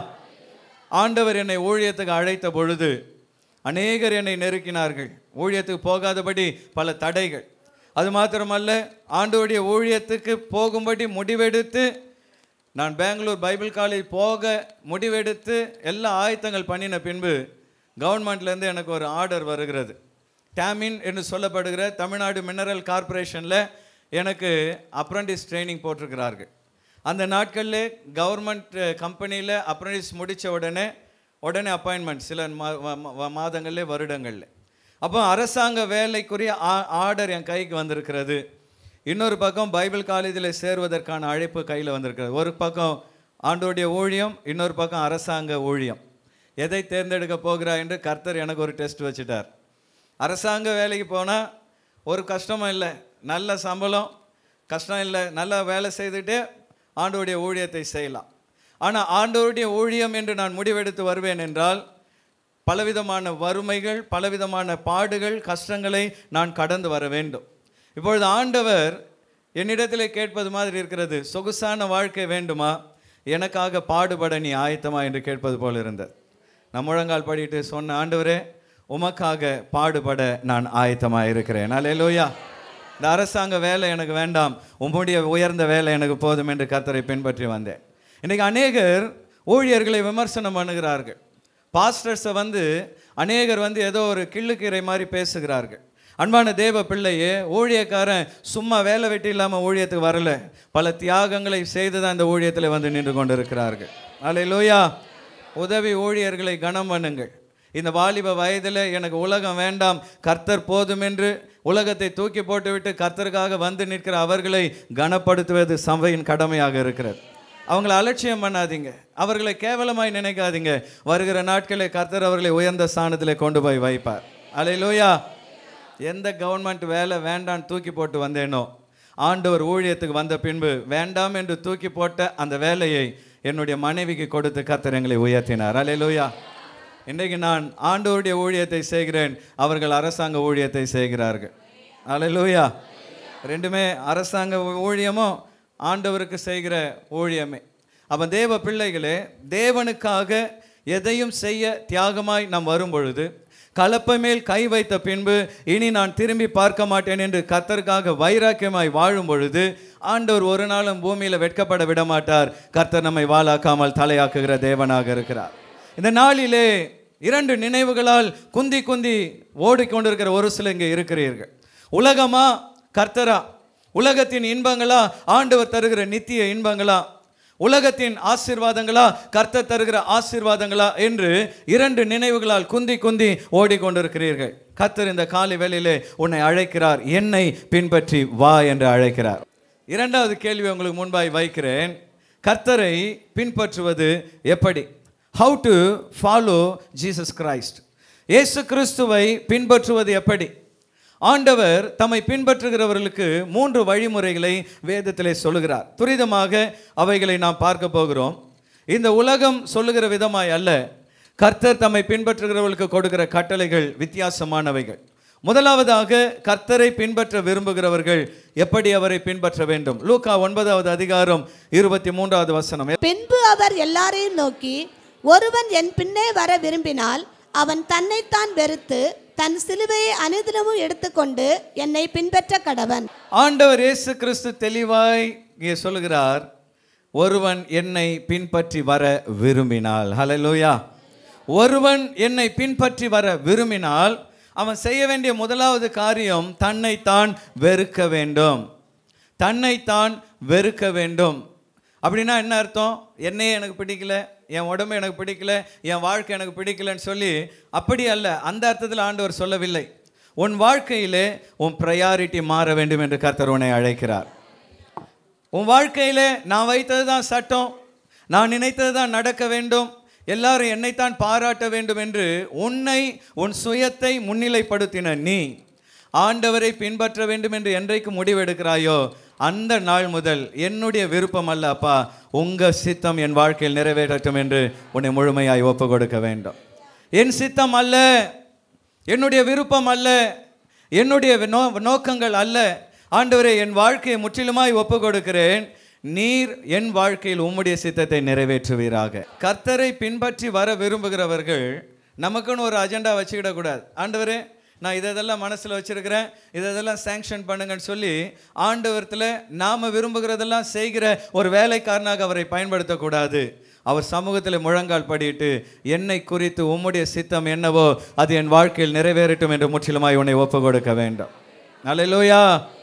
ஆண்டவர் என்னை ஊழியத்துக்கு அழைத்த பொழுது அநேகர் என்னை நெருக்கினார்கள் ஊழியத்துக்கு போகாதபடி பல தடைகள் அது மாத்திரமல்ல ஆண்டவருடைய ஊழியத்துக்கு போகும்படி முடிவெடுத்து நான் பெங்களூர் பைபிள் காலேஜ் போக முடிவெடுத்து எல்லா ஆயத்தங்கள் பண்ணின பின்பு கவர்மெண்ட்லேருந்து எனக்கு ஒரு ஆர்டர் வருகிறது டேமின் என்று சொல்லப்படுகிற தமிழ்நாடு மினரல் கார்ப்பரேஷனில் எனக்கு அப்ரண்டிஸ் ட்ரைனிங் போட்டிருக்கிறார்கள் அந்த நாட்களில் கவர்மெண்ட் கம்பெனியில் அப்ரண்டிஸ் முடித்த உடனே உடனே அப்பாயின்மெண்ட் சில மா- மா- மா- மாதங்கள்லே வருடங்களில் அப்போ அரசாங்க வேலைக்குரிய ஆர்டர் என் கைக்கு வந்திருக்கிறது இன்னொரு பக்கம் பைபிள் காலேஜில் சேருவதற்கான அழைப்பு கையில் வந்திருக்கிறது ஒரு பக்கம் ஆண்டோடைய ஊழியம் இன்னொரு பக்கம் அரசாங்க ஊழியம் எதை தேர்ந்தெடுக்க போகிறா என்று கர்த்தர் எனக்கு ஒரு டெஸ்ட் வச்சுட்டார் அரசாங்க வேலைக்கு போனால் ஒரு கஷ்டமும் இல்லை நல்ல சம்பளம் கஷ்டம் இல்லை நல்லா வேலை செய்துட்டே ஆண்டவருடைய ஊழியத்தை செய்யலாம் ஆனால் ஆண்டவருடைய ஊழியம் என்று நான் முடிவெடுத்து வருவேன் என்றால் பலவிதமான வறுமைகள் பலவிதமான பாடுகள் கஷ்டங்களை நான் கடந்து வர வேண்டும் இப்பொழுது ஆண்டவர் என்னிடத்திலே கேட்பது மாதிரி இருக்கிறது சொகுசான வாழ்க்கை வேண்டுமா எனக்காக பாடுபட நீ ஆயத்தமா என்று கேட்பது போல இருந்தது நான் முழங்கால் படிட்டு சொன்ன ஆண்டவரே உமக்காக பாடுபட நான் ஆயத்தமாக இருக்கிறேன் அல்லேலூயா இந்த அரசாங்க வேலை எனக்கு வேண்டாம் உம்முடைய உயர்ந்த வேலை எனக்கு போதும் என்று கர்த்தரை பின்பற்றி வந்தேன் இன்னைக்கு அநேகர் ஊழியர்களை விமர்சனம் பண்ணுகிறார்கள் பாஸ்டர்ஸை வந்து அநேகர் வந்து ஏதோ ஒரு கிள்ளுக்கீரை மாதிரி பேசுகிறார்கள் அன்பான தேவ பிள்ளையே ஊழியக்காரன் சும்மா வேலை வெட்டி இல்லாமல் ஊழியத்துக்கு வரல பல தியாகங்களை செய்து தான் இந்த ஊழியத்தில் வந்து நின்று கொண்டிருக்கிறார்கள் அல்லேலூயா உதவி ஊழியர்களை கனம் பண்ணுங்கள் இந்த வாலிப வயதில் எனக்கு உலகம் வேண்டாம் கர்த்தர் போதும் என்று உலகத்தை தூக்கி போட்டுவிட்டு கர்த்தருக்காக வந்து நிற்கிற அவர்களை கனப்படுத்துவது சபையின் கடமையாக இருக்கிறது அவங்கள அலட்சியம் பண்ணாதீங்க அவர்களை கேவலமாய் நினைக்காதீங்க வருகிற நாட்களில் கர்த்தர் அவர்களை உயர்ந்த ஸ்தானத்தில் கொண்டு போய் வைப்பார் அலையிலோயா எந்த கவர்மெண்ட் வேலை வேண்டான்னு தூக்கி போட்டு வந்தேனோ ஆண்டவர் ஊழியத்துக்கு வந்த பின்பு வேண்டாம் என்று தூக்கி போட்ட அந்த வேலையை என்னுடைய மனைவிக்கு கொடுத்து கர்த்தர் எங்களை உயர்த்தினார் அலையிலோயா இன்றைக்கு நான் ஆண்டவருடைய ஊழியத்தை செய்கிறேன் அவர்கள் அரசாங்க ஊழியத்தை செய்கிறார்கள் அலையிலோயா ரெண்டுமே அரசாங்க ஊழியமும் ஆண்டவருக்கு செய்கிற ஊழியமே அப்போ தேவ பிள்ளைகளே தேவனுக்காக எதையும் செய்ய தியாகமாய் நாம் வரும் பொழுது கலப்பை மேல் கை வைத்த பின்பு இனி நான் திரும்பி பார்க்க மாட்டேன் என்று கர்த்தருக்காக வைராக்கியமாய் வாழும் பொழுது ஆண்டவர் ஒரு நாளும் பூமியில் வெட்கப்பட விட மாட்டார் கர்த்தர் நம்மை வாழாக்காமல் தலையாக்குகிற தேவனாக இருக்கிறார் இந்த நாளிலே இரண்டு நினைவுகளால் குந்தி குந்தி ஓடிக்கொண்டிருக்கிற ஒரு சில இங்கே இருக்கிறீர்கள் உலகமா கர்த்தரா உலகத்தின் இன்பங்களா ஆண்டவர் தருகிற நித்திய இன்பங்களா உலகத்தின் ஆசீர்வாதங்களா கர்த்தர் தருகிற ஆசீர்வாதங்களா என்று இரண்டு நினைவுகளால் குந்தி குந்தி ஓடிக்கொண்டிருக்கிறீர்கள் கர்த்தர் இந்த காலை வேளையிலே உன்னை அழைக்கிறார் என்னை பின்பற்றி வா என்று அழைக்கிறார் இரண்டாவது கேள்வி உங்களுக்கு முன்பாய் வைக்கிறேன் கர்த்தரை பின்பற்றுவது எப்படி how to follow Jesus Christ இயேசு கிறிஸ்துவை பின்பற்றுவது எப்படி ஆண்டவர் தம்மை பின்பற்றுகிறவர்களுக்கு மூன்று வழிமுறைகளை வேதத்திலே சொல்லுகிறார் துரிதமாக அவைகளை நாம் பார்க்க போகிறோம் இந்த உலகம் சொல்லுகிற விதமாய் அல்ல கர்த்தர் தம்மை பின்பற்றுகிறவர்களுக்கு கொடுக்கிற கட்டளைகள் வித்தியாசமானவைகள் முதலாவதாக கர்த்தரை பின்பற்ற விரும்புகிறவர்கள் எப்படி அவரை பின்பற்ற வேண்டும் லூக்கா ஒன்பதாவது அதிகாரம் இருபத்தி மூன்றாவது வசனம் பின்பு அவர் எல்லாரையும் நோக்கி ஒருவன் என் பின்னே வர விரும்பினால் அவன் தன்னைத்தான் வெறுத்து தன் சிலுவையை அனுதினமும் எடுத்துக்கொண்டு என்னை பின்பற்ற கடவன் ஆண்டவர் இயேசு கிறிஸ்து தெளிவாய் இங்கே சொல்லுகிறார் ஒருவன் என்னை பின்பற்றி வர விரும்பினால் ஹalleluya ஒருவன் என்னை பின்பற்றி வர விரும்பினால் அவன் செய்ய வேண்டிய முதலாவது காரியம் தன்னைத்தான் வெறுக்க வேண்டும் தன்னைத்தான் வெறுக்க வேண்டும் அப்படின்னா என்ன அர்த்தம் என்னையே எனக்கு பிடிக்கல என் உடம்பு எனக்கு பிடிக்கல என் வாழ்க்கை எனக்கு பிடிக்கலன்னு சொல்லி அப்படி அல்ல அந்த அர்த்தத்தில் ஆண்டவர் சொல்லவில்லை உன் வாழ்க்கையிலே உன் ப்ரையாரிட்டி மாற வேண்டும் என்று கர்த்தர் உன்னை அழைக்கிறார் உன் வாழ்க்கையிலே நான் வைத்தது தான் சட்டம் நான் நினைத்தது தான் நடக்க வேண்டும் எல்லாரும் என்னைத்தான் பாராட்ட வேண்டும் என்று உன்னை உன் சுயத்தை முன்னிலைப்படுத்தின நீ ஆண்டவரை பின்பற்ற வேண்டும் என்று என்றைக்கு முடிவெடுக்கிறாயோ அந்த நாள் முதல் என்னுடைய விருப்பம் அல்ல அப்பா உங்க சித்தம் என் வாழ்க்கையில் நிறைவேறட்டும் என்று உன்னை முழுமையாய் ஒப்பு கொடுக்க வேண்டும் என் சித்தம் அல்ல என்னுடைய விருப்பம் அல்ல என்னுடைய நோ நோக்கங்கள் அல்ல ஆண்டவரே என் வாழ்க்கையை முற்றிலுமாய் ஒப்பு கொடுக்கிறேன் நீர் என் வாழ்க்கையில் உம்முடைய சித்தத்தை நிறைவேற்றுவீராக கர்த்தரை பின்பற்றி வர விரும்புகிறவர்கள் நமக்குன்னு ஒரு அஜெண்டா வச்சுக்கிடக்கூடாது ஆண்டவரே நான் இதெல்லாம் மனசில் வச்சிருக்கிறேன் இதெல்லாம் சேங்ஷன் பண்ணுங்கன்னு சொல்லி ஆண்டவரத்தில் நாம் விரும்புகிறதெல்லாம் செய்கிற ஒரு வேலைக்காரனாக அவரை பயன்படுத்தக்கூடாது அவர் சமூகத்தில் முழங்கால் படிட்டு என்னை குறித்து உம்முடைய சித்தம் என்னவோ அது என் வாழ்க்கையில் நிறைவேறட்டும் என்று முற்றிலுமாய் உன்னை ஒப்பு கொடுக்க வேண்டும் அல்லேலூயா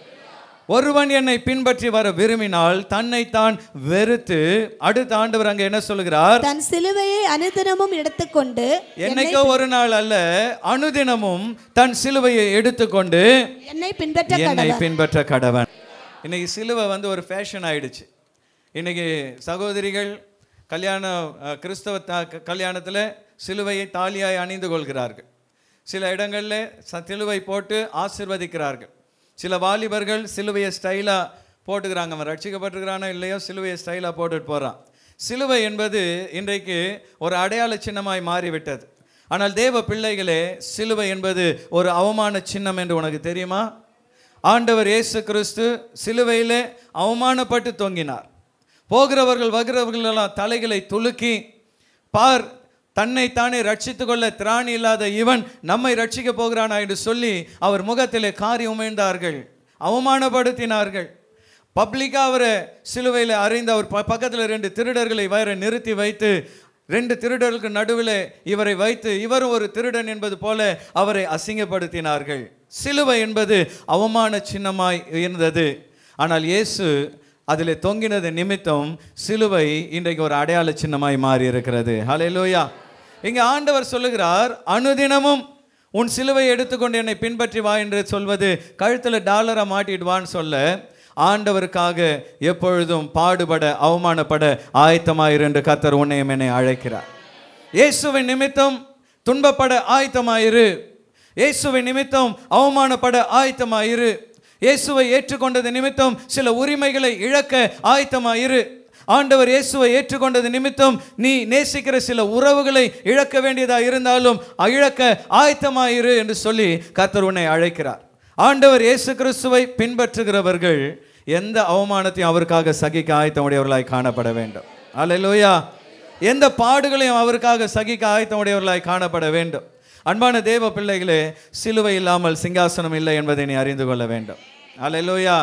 ஒருவன் என்னை பின்பற்றி வர விரும்பினால் தன்னைத்தான் வெறுத்து அடுத்த ஆண்டவர் அங்க என்ன சொல்லுகிறார் தன் சிலுவையை அனுதினமும் எடுத்துக்கொண்டு என்னைக்கோ ஒரு நாள் அல்ல அனுதினமும் தன் சிலுவையை எடுத்துக்கொண்டு என்னை பின்பற்ற என்னை கடவன் பின்பற்ற கடவன் இன்னைக்கு சிலுவை வந்து ஒரு ஃபேஷன் ஆயிடுச்சு இன்னைக்கு சகோதரிகள் கல்யாண அஹ், கிறிஸ்தவ த- கல்யாணத்துல சிலுவையை தாலியாய் அணிந்து கொள்கிறார்கள் சில இடங்களில் ச- சிலுவை போட்டு ஆசிர்வதிக்கிறார்கள் சில வாலிபர்கள் சிலுவையை ஸ்டைலாக போட்டுக்கிறாங்க அவன் ரட்சிக்கப்பட்டிருக்கிறானோ இல்லையோ சிலுவையை ஸ்டைலாக போட்டுட்டு போகிறான் சிலுவை என்பது இன்றைக்கு ஒரு அடையாள சின்னமாய் மாறிவிட்டது ஆனால் தேவ பிள்ளைகளே சிலுவை என்பது ஒரு அவமான சின்னம் என்று உனக்கு தெரியுமா ஆண்டவர் இயேசு கிறிஸ்து சிலுவையிலே அவமானப்பட்டு தொங்கினார் போகிறவர்கள் வருகிறவர்கள் எல்லாம் தலைகளை துலுக்கி பார் தன்னைத்தானே ரட்சித்துக் கொள்ள திராணி இல்லாத இவன் நம்மை ரட்சிக்க போகிறானா என்று சொல்லி அவர் முகத்திலே காரி உமிழ்ந்தார்கள் அவமானப்படுத்தினார்கள் பப்ளிக்காக அவரை சிலுவையில் அறிந்து அவர் ப பக்கத்தில் ரெண்டு திருடர்களை வேற நிறுத்தி வைத்து ரெண்டு திருடர்களுக்கு நடுவில் இவரை வைத்து இவரும் ஒரு திருடன் என்பது போல அவரை அசிங்கப்படுத்தினார்கள் சிலுவை என்பது அவமான சின்னமாய் இருந்தது ஆனால் இயேசு அதில் தொங்கினது நிமித்தம் சிலுவை இன்றைக்கு ஒரு அடையாள சின்னமாய் மாறி இருக்கிறது ஹalleluya இங்கே ஆண்டவர் சொல்லுகிறார் அனுதினமும் உன் சிலுவை எடுத்துக்கொண்டு என்னை பின்பற்றி வா என்று சொல்வது கழுத்தில் டாலரை மாட்டிட்டு வான்னு சொல்ல ஆண்டவருக்காக எப்பொழுதும் பாடுபட அவமானப்பட ஆயத்தமாயிரு என்று கத்தர் உன்னையும் என்னை அழைக்கிறார் இயேசுவின் நிமித்தம் துன்பப்பட ஆயத்தமாயிரு இயேசுவின் நிமித்தம் அவமானப்பட ஆயத்தமாயிரு இயேசுவை ஏற்றுக்கொண்டது நிமித்தம் சில உரிமைகளை இழக்க ஆயத்தமாயிரு ஆண்டவர் இயேசுவை ஏற்றுக்கொண்டது நிமித்தம் நீ நேசிக்கிற சில உறவுகளை இழக்க வேண்டியதா இருந்தாலும் இழக்க ஆயத்தமாயிரு என்று சொல்லி கர்த்தர் உன்னை அழைக்கிறார் ஆண்டவர் இயேசு கிறிஸ்துவை பின்பற்றுகிறவர்கள் எந்த அவமானத்தையும் அவருக்காக சகிக்க ஆயத்தமுடையவர்களாய் காணப்பட வேண்டும் அல்லேலூயா எந்த பாடுகளையும் அவருக்காக சகிக்க ஆயத்தமுடையவர்களாய் காணப்பட வேண்டும் அன்பான தேவ பிள்ளைகளே சிலுவை இல்லாமல் சிங்காசனம் இல்லை என்பதை நீ அறிந்து கொள்ள வேண்டும் அல்லேலூயா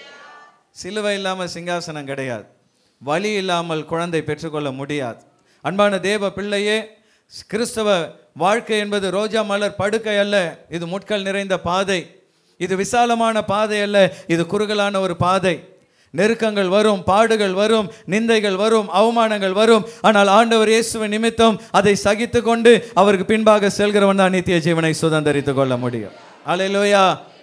சிலுவை இல்லாமல் சிங்காசனம் கிடையாது வலி இல்லாமல் குழந்தை பெற்றுக்கொள்ள முடியாது அன்பான தேவ பிள்ளையே கிறிஸ்தவ வாழ்க்கை என்பது ரோஜா மலர் படுக்கை அல்ல இது முட்கள் நிறைந்த பாதை இது விசாலமான பாதை அல்ல இது குறுகலான ஒரு பாதை நெருக்கங்கள் வரும் பாடுகள் வரும் நிந்தைகள் வரும் அவமானங்கள் வரும் ஆனால் ஆண்டவர் இயேசுவின் நிமித்தம் அதை சகித்து கொண்டு அவருக்கு பின்பாக செல்கிறவன் தான் நித்திய ஜீவனை சுதந்திரித்துக் கொள்ள முடியும் அல்லேலூயா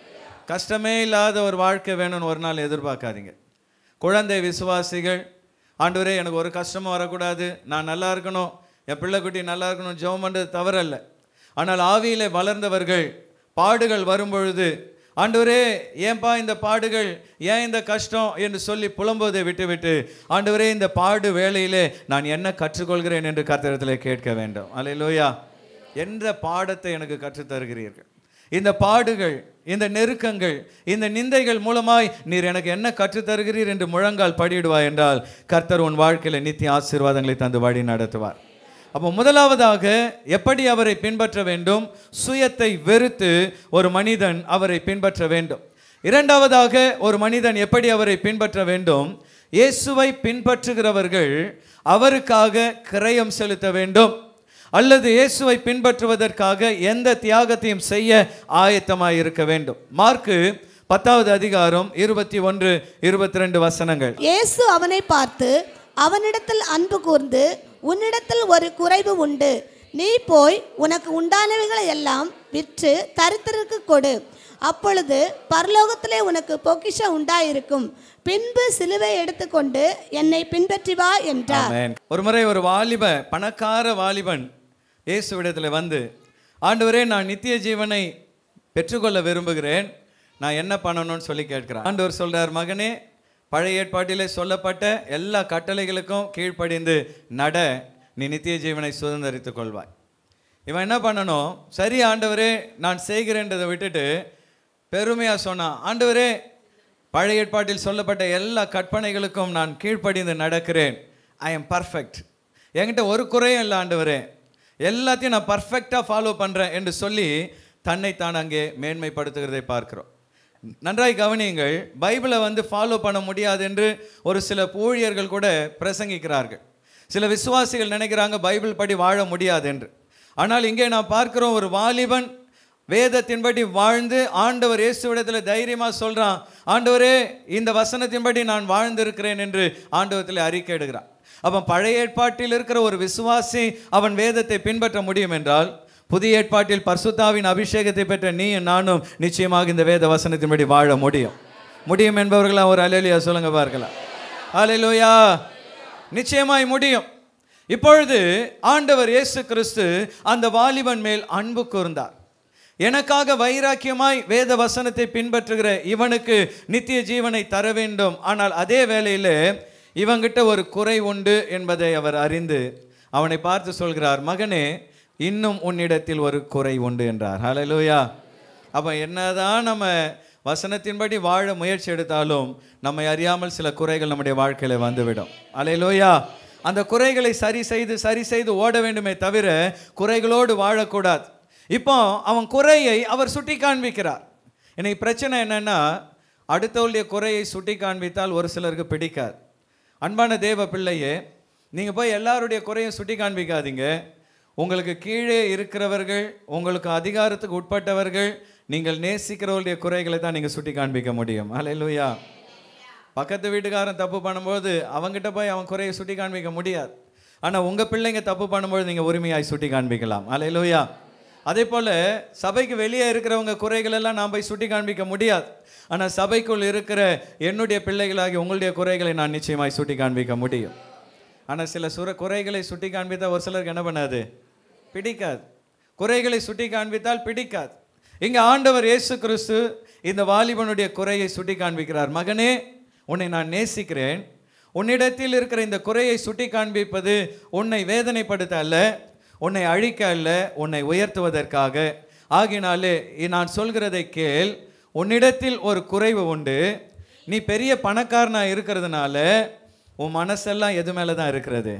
கஷ்டமே இல்லாத ஒரு வாழ்க்கை வேணும்னு ஒரு நாள் எதிர்பார்க்காதீங்க குழந்தை விசுவாசிகள் ஆண்டவரே எனக்கு ஒரு கஷ்டமும் வரக்கூடாது நான் நல்லா இருக்கணும் என் பிள்ளைக்குட்டி நல்லா இருக்கணும் ஜெபம் பண்ணுறது தவறல்ல ஆனால் ஆவியிலே வளர்ந்தவர்கள் பாடுகள் வரும்பொழுது ஆண்டவரே ஏன்பா இந்த பாடுகள் ஏன் இந்த கஷ்டம் என்று சொல்லி புலம்புவதை விட்டுவிட்டு ஆண்டவரே இந்த பாடு வேளையிலே நான் என்ன கற்றுக்கொள்கிறேன் என்று கர்த்தரிடத்திலே கேட்க வேண்டும் அல்லேலூயா என்ற பாடத்தை எனக்கு கற்றுத் தருகிறீர்கள் இந்த பாடுகள் இந்த நெருக்கங்கள் இந்த நிந்தைகள் மூலமாய் நீர் எனக்கு என்ன கற்றுத் தருகிறீர் என்று முழங்கால் படியிடுவாய் என்றால் கர்த்தர் உன் வாழ்க்கையில நித்திய ஆசீர்வாதங்களை தந்து வழி நடத்துவார் அப்போ முதலாவதாக எப்படி அவரை பின்பற்ற வேண்டும் சுயத்தை வெறுத்து ஒரு மனிதன் அவரை பின்பற்ற வேண்டும் இரண்டாவதாக ஒரு மனிதன் எப்படி அவரை பின்பற்ற வேண்டும் இயேசுவை பின்பற்றுகிறவர்கள் அவருக்காக கிரயம் செலுத்த வேண்டும் அல்லது இயேசுவை பின்பற்றுவதற்காக எந்த தியாகத்தையும் செய்ய ஆயத்தமாய் இருக்க வேண்டும் மார்க்கு பத்தாவது அதிகாரம் இருபத்தி ஒன்று இருபத்தி ரெண்டு வசனங்கள் இயேசு அவனை பார்த்து அவனிடத்தில் அன்பு கூர்ந்து உன்னிடத்தில் ஒரு குறைவு உண்டு நீ போய் உனக்கு உண்டானவைகளை எல்லாம் விற்று தரித்திரருக்கு கொடு அப்பொழுது பரலோகத்திலே உனக்கு பொக்கிஷம் உண்டாயிருக்கும் பின்பு சிலுவை எடுத்துக்கொண்டு என்னை பின்பற்றி வா என்றார் ஆமென். ஒரு முறை ஒரு வாலிப பணக்கார வாலிபன் இயேசுவிடத்தில் வந்து ஆண்டவரே நான் நித்திய ஜீவனை பெற்றுக்கொள்ள விரும்புகிறேன் நான் என்ன பண்ணணும்னு சொல்லி கேட்கிறேன் ஆண்டவர் சொல்றார் மகனே பழைய ஏற்பாட்டிலே சொல்லப்பட்ட எல்லா கட்டளைகளுக்கும் கீழ்ப்படிந்து நட நீ நித்திய ஜீவனை சுதந்திரித்துக் கொள்வாய் இவன் என்ன பண்ணணும் சரி ஆண்டவரே நான் செய்கிறேன்றதை விட்டுட்டு பெருமையாக சொன்னான் ஆண்டவரே பழைய ஏற்பாட்டில் சொல்லப்பட்ட எல்லா கற்பனைகளுக்கும் நான் கீழ்ப்படிந்து நடக்கிறேன் ஐ எம் பர்ஃபெக்ட் என்கிட்ட ஒரு குறையும் இல்லை ஆண்டவரே எல்லாத்தையும் நான் பர்ஃபெக்டாக ஃபாலோ பண்ணுறேன் என்று சொல்லி தன்னைத்தான் அங்கே மேன்மைப்படுத்துகிறதை பார்க்கிறோம் நன்றாய் கவனியுங்கள் பைபிளை வந்து ஃபாலோ பண்ண முடியாது என்று ஒரு சில ஊழியர்கள் கூட பிரசங்கிக்கிறார்கள் சில விசுவாசிகள் நினைக்கிறாங்க பைபிள் படி வாழ முடியாது என்று ஆனால் இங்கே நான் பார்க்கிறோம் ஒரு வாலிபன் வேதத்தின்படி வாழ்ந்து ஆண்டவர் இயேசுவிடத்தில் தைரியமா சொல்றான் ஆண்டவரே இந்த வசனத்தின்படி நான் வாழ்ந்திருக்கிறேன் என்று ஆண்டவத்தில் அறிக்கை எடுக்கிறான் அவன் பழைய ஏற்பாட்டில் இருக்கிற ஒரு விசுவாசி அவன் வேதத்தை பின்பற்ற முடியும் என்றால் புதிய ஏற்பாட்டில் பர்சுத்தாவின் அபிஷேகத்தை பெற்ற நீயும் நானும் நிச்சயமாக இந்த வேத வசனத்தின்படி வாழ முடியும் முடியும் என்பவர்களாம் ஒரு அலையிலியா சொல்லுங்க பார்க்கலாம் அலையிலோயா நிச்சயமாய் முடியும் இப்பொழுது ஆண்டவர் இயேசு கிறிஸ்து அந்த வாலிபன் மேல் அன்பு கூர்ந்தார் எனக்காக வைராக்கியமாய் வேத வசனத்தை பின்பற்றுகிற இவனுக்கு நித்திய ஜீவனை தர வேண்டும் ஆனால் அதே வேளையிலே இவங்கிட்ட ஒரு குறை உண்டு என்பதை அவர் அறிந்து அவனை பார்த்து சொல்கிறார் மகனே இன்னும் உன்னிடத்தில் ஒரு குறை உண்டு என்றார் ஹalleluya அப்போ என்னதான் நம்ம வசனத்தின்படி வாழ முயற்சி எடுத்தாலும் நம்மை அறியாமல் சில குறைகள் நம்முடைய வாழ்க்கையில வந்துவிடும் அலையிலோயா அந்த குறைகளை சரி செய்து சரி செய்து ஓட வேண்டுமே தவிர குறைகளோடு வாழக்கூடாது இப்போ அவன் குறையை அவர் சுட்டி காண்பிக்கிறார் இன்னைக்கு பிரச்சனை என்னன்னா அடுத்தவளுடைய குறையை சுட்டி காண்பித்தால் ஒரு சிலருக்கு பிடிக்காது அன்பான தேவ பிள்ளையே நீங்கள் போய் எல்லாருடைய குறையும் சுட்டி காண்பிக்காதீங்க உங்களுக்கு கீழே இருக்கிறவர்கள் உங்களுக்கு அதிகாரத்துக்கு உட்பட்டவர்கள் நீங்கள் நேசிக்கிறவருடைய குறைகளை தான் நீங்கள் சுட்டி காண்பிக்க முடியும் அல்லேலூயா பக்கத்து வீட்டுக்காரன் தப்பு பண்ணும்போது அவங்ககிட்ட போய் அவன் குறையை சுட்டி காண்பிக்க முடியாது ஆனால் உங்கள் பிள்ளைங்க தப்பு பண்ணும்போது நீங்கள் உரிமையாய் சுட்டி காண்பிக்கலாம் அல்லேலூயா அதே போல் சபைக்கு வெளியே இருக்கிறவங்க குறைகள் எல்லாம் நான் போய் சுட்டி காண்பிக்க முடியாது ஆனால் சபைக்குள் இருக்கிற என்னுடைய பிள்ளைகளாகி உங்களுடைய குறைகளை நான் நிச்சயமாய் சுட்டி காண்பிக்க முடியும் ஆனால் சில சுர குறைகளை சுட்டி காண்பித்தா ஒரு சிலருக்கு என்ன பண்ணாது பிடிக்காது குறைகளை சுட்டி காண்பித்தால் பிடிக்காது இங்கே ஆண்டவர் இயேசு கிறிஸ்து இந்த வாலிபனுடைய குறையை சுட்டி காண்பிக்கிறார் மகனே உன்னை நான் நேசிக்கிறேன் உன்னிடத்தில் இருக்கிற இந்த குறையை சுட்டி காண்பிப்பது உன்னை வேதனைப்படுத்த அல்ல உன்னை அழிக்க அல்ல உன்னை உயர்த்துவதற்காக ஆகினாலே நான் சொல்கிறதை கேள் உன்னிடத்தில் ஒரு குறைவு உண்டு நீ பெரிய பணக்காரனா இருக்கிறதுனால உன் மனசெல்லாம் எது மேலே தான் இருக்கிறது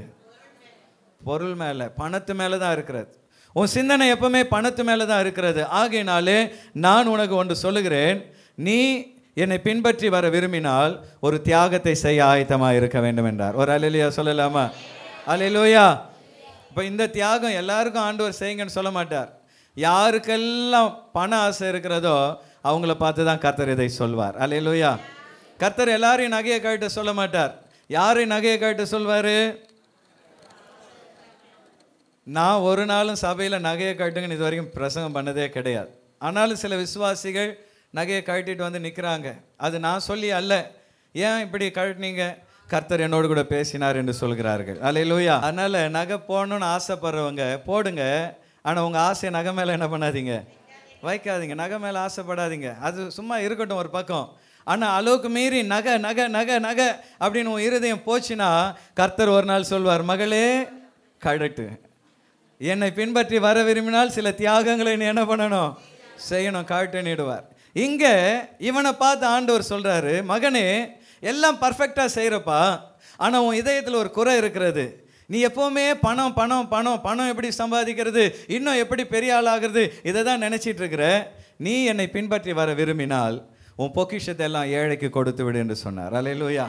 பொருள் மேலே பணத்து மேலே தான் இருக்கிறது உன் சிந்தனை எப்பவுமே பணத்து மேலே தான் இருக்கிறது ஆகையினாலே நான் உனக்கு ஒன்று சொல்லுகிறேன் நீ என்னை பின்பற்றி வர விரும்பினால் ஒரு தியாகத்தை செய்ய ஆயத்தமாக இருக்க வேண்டும் என்றார் ஒரு அலையிலையா சொல்லலாமா அலையிலோயா இப்போ இந்த தியாகம் எல்லாருக்கும் ஆண்டவர் செய்யுங்கன்னு சொல்ல மாட்டார் யாருக்கெல்லாம் பண ஆசை இருக்கிறதோ அவங்கள பார்த்து தான் கர்த்தர் இதை சொல்வார் அலையிலோயா கர்த்தர் எல்லாரையும் நகையை கழட்ட சொல்ல மாட்டார் யாரையும் நகையை கழட்ட சொல்வாரு நான் ஒரு நாளும் சபையில் நகையை கட்டுங்கன்னு இது வரைக்கும் பிரசங்கம் பண்ணதே கிடையாது ஆனாலும் சில விசுவாசிகள் நகையை கழட்டிட்டு வந்து நிற்கிறாங்க அது நான் சொல்லி அல்ல ஏன் இப்படி கழட்டினீங்க கர்த்தர் என்னோடு கூட பேசினார் என்று சொல்கிறார்கள் அல்லையிலூயா அதனால் நகை போடணும்னு ஆசைப்படுறவங்க போடுங்க ஆனால் உங்கள் ஆசையை நகை மேலே என்ன பண்ணாதீங்க வைக்காதீங்க நகை மேலே ஆசைப்படாதீங்க அது சும்மா இருக்கட்டும் ஒரு பக்கம் ஆனால் அளவுக்கு மீறி நகை நகை நகை நகை அப்படின்னு உன் இருதயம் போச்சுன்னா கர்த்தர் ஒரு நாள் சொல்வார் மகளே கழட்டு என்னை பின்பற்றி வர விரும்பினால் சில தியாகங்களை நீ என்ன பண்ணணும் செய்யணும் காட்டுனிடுவார் இங்கே இவனை பார்த்து ஆண்டவர் சொல்கிறாரு மகனே எல்லாம் பர்ஃபெக்டாக செய்கிறப்பா ஆனால் உன் இதயத்தில் ஒரு குறை இருக்கிறது நீ எப்போவுமே பணம் பணம் பணம் பணம் எப்படி சம்பாதிக்கிறது இன்னும் எப்படி பெரிய ஆளாகிறது இதை தான் நினச்சிட்டு இருக்கிற நீ என்னை பின்பற்றி வர விரும்பினால் உன் பொக்கிஷத்தை எல்லாம் ஏழைக்கு கொடுத்து விடு என்று சொன்னார் அலையிலூயா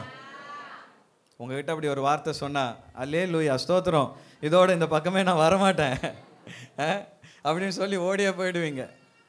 உங்ககிட்ட அப்படி ஒரு வார்த்தை சொன்னா அல்லே லூயா ஸ்தோத்திரம் இதோட இந்த பக்கமே நான் வரமாட்டேன் அஹ், அப்படின்னு சொல்லி ஓடியே போயிடுவீங்க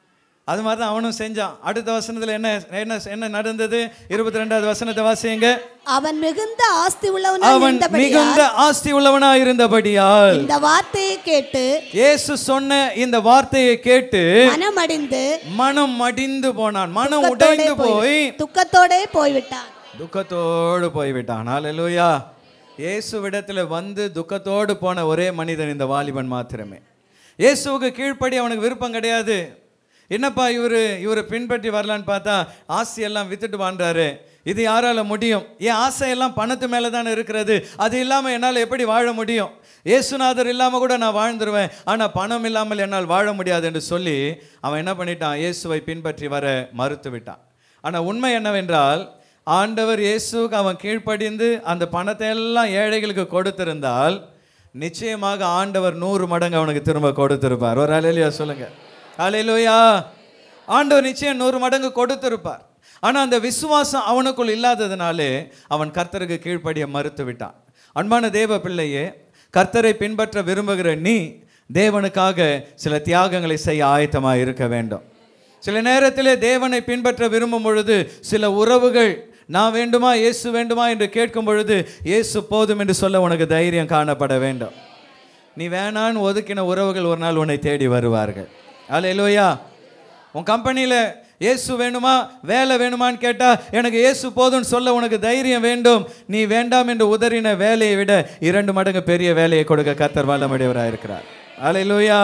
அது மாதிரி தான் அவனும் செஞ்சான் அடுத்த வசனத்தில் என்ன என்ன என்ன நடந்தது இருபத்தி ரெண்டாவது வசனத்தை வாசியுங்க அவன் மிகுந்த ஆஸ்தி உள்ளவனாய் அவன் இருந்தபடியால் மிகுந்த ஆஸ்தி உள்ளவனா இருந்தபடியால் இந்த வார்த்தையை கேட்டு இயேசு சொன்ன இந்த வார்த்தையை கேட்டு மனமடிந்து மனம் மடிந்து போனான் மனம் துக்கத்தோடே உடைந்து போய் துக்கத்தோடே போய்விட்டான் துக்கத்தோடு போய்விட்டான் ஹalleluya இயேசுவிடத்தில் வந்து துக்கத்தோடு போன ஒரே மனிதன் இந்த வாலிபன் மாத்திரமே இயேசுவுக்கு கீழ்ப்படி அவனுக்கு விருப்பம் கிடையாது என்னப்பா இவர் இவரை பின்பற்றி வரலான்னு பார்த்தா ஆசையெல்லாம் வித்துட்டு வாழ்றாரு இது யாரால முடியும் என் ஆசையெல்லாம் பணத்து மேலே தானே இருக்கிறது அது இல்லாமல் என்னால் எப்படி வாழ முடியும் இயேசுநாதர் இல்லாமல் கூட நான் வாழ்ந்துருவேன் ஆனால் பணம் இல்லாமல் என்னால் வாழ முடியாது என்று சொல்லி அவன் என்ன பண்ணிட்டான் இயேசுவை பின்பற்றி வர மறுத்து விட்டான் ஆனால் உண்மை என்னவென்றால் ஆண்டவர் இயேசுக்கு அவன் கீழ்ப்படிந்து அந்த பணத்தை எல்லாம் ஏழைகளுக்கு கொடுத்திருந்தால் நிச்சயமாக ஆண்டவர் நூறு மடங்கு அவனுக்கு திரும்ப கொடுத்திருப்பார் ஒரு அலையிலையா சொல்லுங்க அலையிலோயா ஆண்டவர் நிச்சயம் நூறு மடங்கு கொடுத்திருப்பார் ஆனால் அந்த விசுவாசம் அவனுக்குள் இல்லாததுனாலே அவன் கர்த்தருக்கு கீழ்ப்படிய மறுத்து விட்டான் அன்பான தேவ பிள்ளையே கர்த்தரை பின்பற்ற விரும்புகிற நீ தேவனுக்காக சில தியாகங்களை செய்ய ஆயத்தமாக இருக்க வேண்டும் சில நேரத்திலே தேவனை பின்பற்ற விரும்பும் பொழுது சில உறவுகள் நான் வேண்டுமா இயேசு வேண்டுமா என்று கேட்கும் பொழுது இயேசு போதும் என்று சொல்ல உனக்கு தைரியம் காணப்பட வேண்டும் நீ வேணான்னு ஒதுக்கின உறவுகள் ஒரு நாள் உன்னை தேடி வருவார்கள் அல்லேலூயா உன் கம்பெனியில் இயேசு வேணுமா வேலை வேணுமான்னு கேட்டால் எனக்கு இயேசு போதும்னு சொல்ல உனக்கு தைரியம் வேண்டும் நீ வேண்டாம் என்று உதறின வேலையை விட இரண்டு மடங்கு பெரிய வேலையை கொடுக்க கத்தர் வல்லமுடையவராக இருக்கிறார் அல்லேலூயா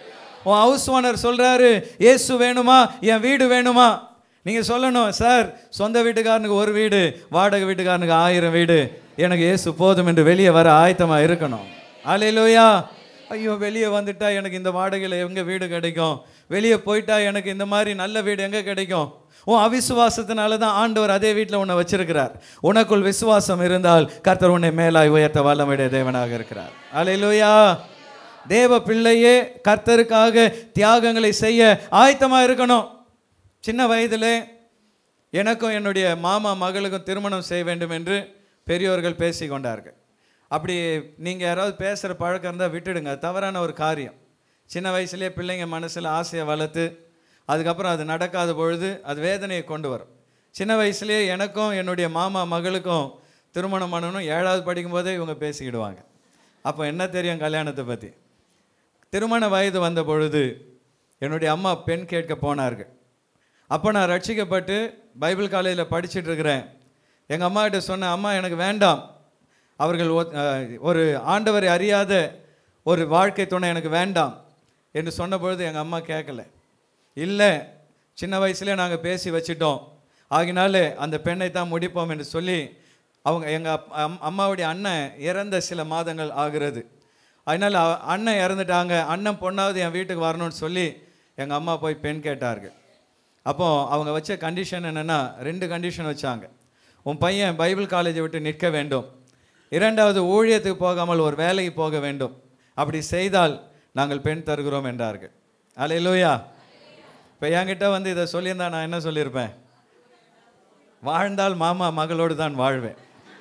உன் ஹவுஸ் ஓனர் சொல்கிறாரு இயேசு வேணுமா என் வீடு வேணுமா நீங்கள் சொல்லணும் சார் சொந்த வீட்டுக்காரனுக்கு ஒரு வீடு வாடகை வீட்டுக்காரனுக்கு ஆயிரம் வீடு எனக்கு இயேசு போதும் என்று வெளியே வர ஆயத்தமாக இருக்கணும் அல்லேலூயா ஐயோ வெளியே வந்துட்டா எனக்கு இந்த வாடகையில் எங்கே வீடு கிடைக்கும் வெளியே போயிட்டா எனக்கு இந்த மாதிரி நல்ல வீடு எங்கே கிடைக்கும் உன் அவிசுவாசத்தினால தான் ஆண்டவர் அதே வீட்டில் உன்னை வச்சிருக்கிறார் உனக்குள் விசுவாசம் இருந்தால் கர்த்தர் உன்னை மேலாய் உயர்த்த வல்லமையுடைய தேவனாக இருக்கிறார் அல்லேலூயா தேவ பிள்ளையே கர்த்தருக்காக தியாகங்களை செய்ய ஆயத்தமாக இருக்கணும் சின்ன வயதிலே எனக்கும் என்னுடைய மாமா மகளுக்கும் திருமணம் செய்ய வேண்டும் என்று பெரியோர்கள் பேசி கொண்டார்கள் அப்படி நீங்கள் யாராவது பேசுகிற பழக்கம் இருந்தால் விட்டுடுங்க அது தவறான ஒரு காரியம் சின்ன வயசுலேயே பிள்ளைங்க மனசில் ஆசையை வளர்த்து அதுக்கப்புறம் அது நடக்காத பொழுது அது வேதனையை கொண்டு வரும் சின்ன வயசுலேயே எனக்கும் என்னுடைய மாமா மகளுக்கும் திருமணம் பண்ணணும் ஏழாவது படிக்கும்போதே இவங்க பேசிக்கிடுவாங்க அப்போ என்ன தெரியும் கல்யாணத்தை பற்றி திருமண வயது வந்த பொழுது என்னுடைய அம்மா பெண் கேட்க போனார்கள் அப்போ நான் ரட்சிக்கப்பட்டு பைபிள் காலேஜில் படிச்சுட்டு இருக்கிறேன் எங்கள் அம்மா கிட்ட சொன்னேன் அம்மா எனக்கு வேண்டாம் அவர்கள் ஒ- அஹ், ஒரு ஆண்டவரை அறியாத ஒரு வாழ்க்கை துணை எனக்கு வேண்டாம் என்று சொன்ன பொழுது எங்கள் அம்மா கேட்கல இல்லை சின்ன வயசுலேயே நாங்கள் பேசி வச்சிட்டோம் ஆகினாலே அந்த பெண்ணை தான் முடிப்போம் என்று சொல்லி அவங்க எங்கள் அம்மாவுடைய அண்ணன் இறந்த சில மாதங்கள் ஆகிறது அதனால் அவ- அண்ணன் இறந்துட்டாங்க அண்ணன் பொண்ணாவது என் வீட்டுக்கு வரணும்னு சொல்லி எங்கள் அம்மா போய் பெண் கேட்டார்கள் அப்போ அவங்க வச்ச கண்டிஷன் என்னென்னா ரெண்டு கண்டிஷன் வச்சாங்க உன் பையன் பைபிள் காலேஜை விட்டு நிற்க வேண்டும் இரண்டாவது ஊழியத்துக்கு போகாமல் ஒரு வேலைக்கு போக வேண்டும் அப்படி செய்தால் நாங்கள் பெண் தருகிறோம் என்றார்கள் அலையிலூயா இப்போ என்கிட்ட வந்து இதை சொல்லியிருந்தா நான் என்ன சொல்லியிருப்பேன் வாழ்ந்தால் மாமா மகளோடு தான் வாழ்வேன்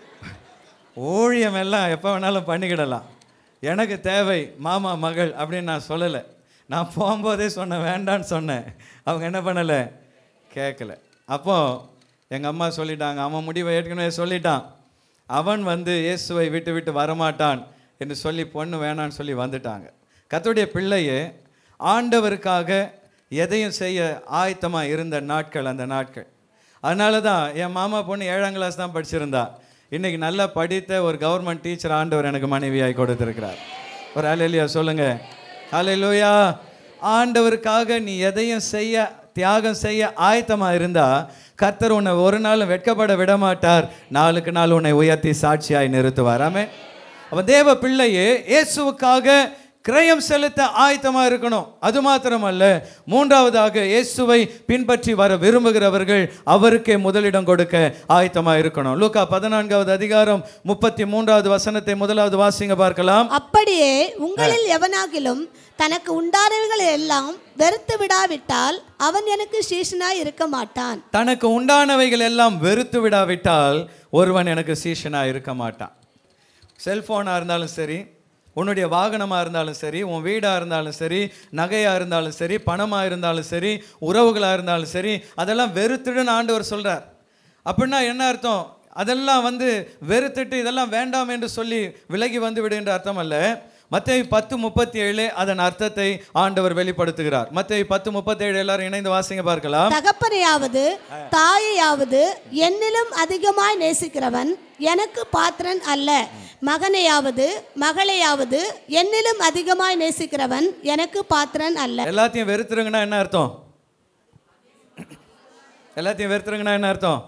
ஊழியம் எல்லாம் எப்போ வேணாலும் பண்ணிக்கிடலாம் எனக்கு தேவை மாமா மகள் அப்படின்னு நான் சொல்லலை நான் போகும்போதே சொன்னேன் வேண்டான்னு சொன்னேன் அவங்க என்ன பண்ணலை கேட்கல அப்போ எங்கள் அம்மா சொல்லிட்டாங்க அவன் முடிவை ஏற்கனவே சொல்லிட்டான் அவன் வந்து இயேசுவை விட்டு விட்டு வரமாட்டான் என்று சொல்லி பொண்ணு வேணான்னு சொல்லி வந்துட்டாங்க கர்த்தருடைய பிள்ளையே ஆண்டவருக்காக எதையும் செய்ய ஆயத்தமாக இருந்த நாட்கள் அந்த நாட்கள் அதனால தான் என் மாமா பொண்ணு ஏழாம் கிளாஸ் தான் படிச்சிருந்தா இன்னைக்கு நல்லா படித்த ஒரு கவர்மெண்ட் டீச்சர் ஆண்டவர் எனக்கு மனைவியாய் கொடுத்திருக்கிறார் ஒரு அலையிலையா சொல்லுங்க அலையிலோயா ஆண்டவருக்காக நீ எதையும் செய்ய தியாகம் செய்ய ஆயத்தமாக இருந்தா கர்த்தர் உன்னை ஒரு நாளும் வெட்கப்பட விட மாட்டார் நாளுக்கு நாள் உன்னை உயர்த்தி சாட்சியாய் நிறுத்துவார் ஆமே அப்ப தேவ பிள்ளையே இயேசுவுக்காக கிரயம் செலுத்த ஆயத்தமா இருக்கணும் அது மாத்திரமல்ல மூன்றாவதாக இயேசுவை பின்பற்றி வர விரும்புகிறவர்கள் அவருக்கே முதலிடம் கொடுக்க ஆயத்தமா இருக்கணும் லூக்கா பதினான்காவது அதிகாரம் முப்பத்தி மூன்றாவது வசனத்தை முதலாவது வாசிங்க பார்க்கலாம் அப்படியே உங்களில் எவனாகிலும் தனக்கு உண்டானவைகள் எல்லாம் வெறுத்து விடாவிட்டால் அவன் எனக்கு சீஷனாய் இருக்க மாட்டான் தனக்கு உண்டானவைகள் எல்லாம் வெறுத்து விடாவிட்டால் ஒருவன் எனக்கு சீஷனா இருக்க மாட்டான் செல்போனாக இருந்தாலும் சரி உன்னுடைய வாகனமாக இருந்தாலும் சரி உன் வீடாக இருந்தாலும் சரி நகையாக இருந்தாலும் சரி பணமாக இருந்தாலும் சரி உறவுகளாக இருந்தாலும் சரி அதெல்லாம் வெறுத்துடுன்னு ஆண்டவர் சொல்கிறார் அப்படின்னா என்ன அர்த்தம் அதெல்லாம் வந்து வெறுத்துட்டு இதெல்லாம் வேண்டாம் என்று சொல்லி விலகி வந்து விடு என்று அர்த்தம் அல்ல மத்தேயு பத்து முப்பத்தி ஏழு அதன் அர்த்தத்தை ஆண்டவர் வெளிப்படுத்துகிறார் மத்தேயு பத்து முப்பத்தி ஏழு எல்லாரும் இணைந்து வாசிங்க பார்க்கலாம் தகப்பனையாவது தாயையாவது என்னிலும் அதிகமாய் நேசிக்கிறவன் எனக்கு பாத்திரன் அல்ல மகனையாவது மகளையாவது என்னிலும் அதிகமாய் நேசிக்கிறவன் எனக்கு பாத்திரன் அல்ல எல்லாத்தையும் வெறுத்துருங்கன்னா என்ன அர்த்தம் எல்லாத்தையும் வெறுத்துருங்கன்னா என்ன அர்த்தம்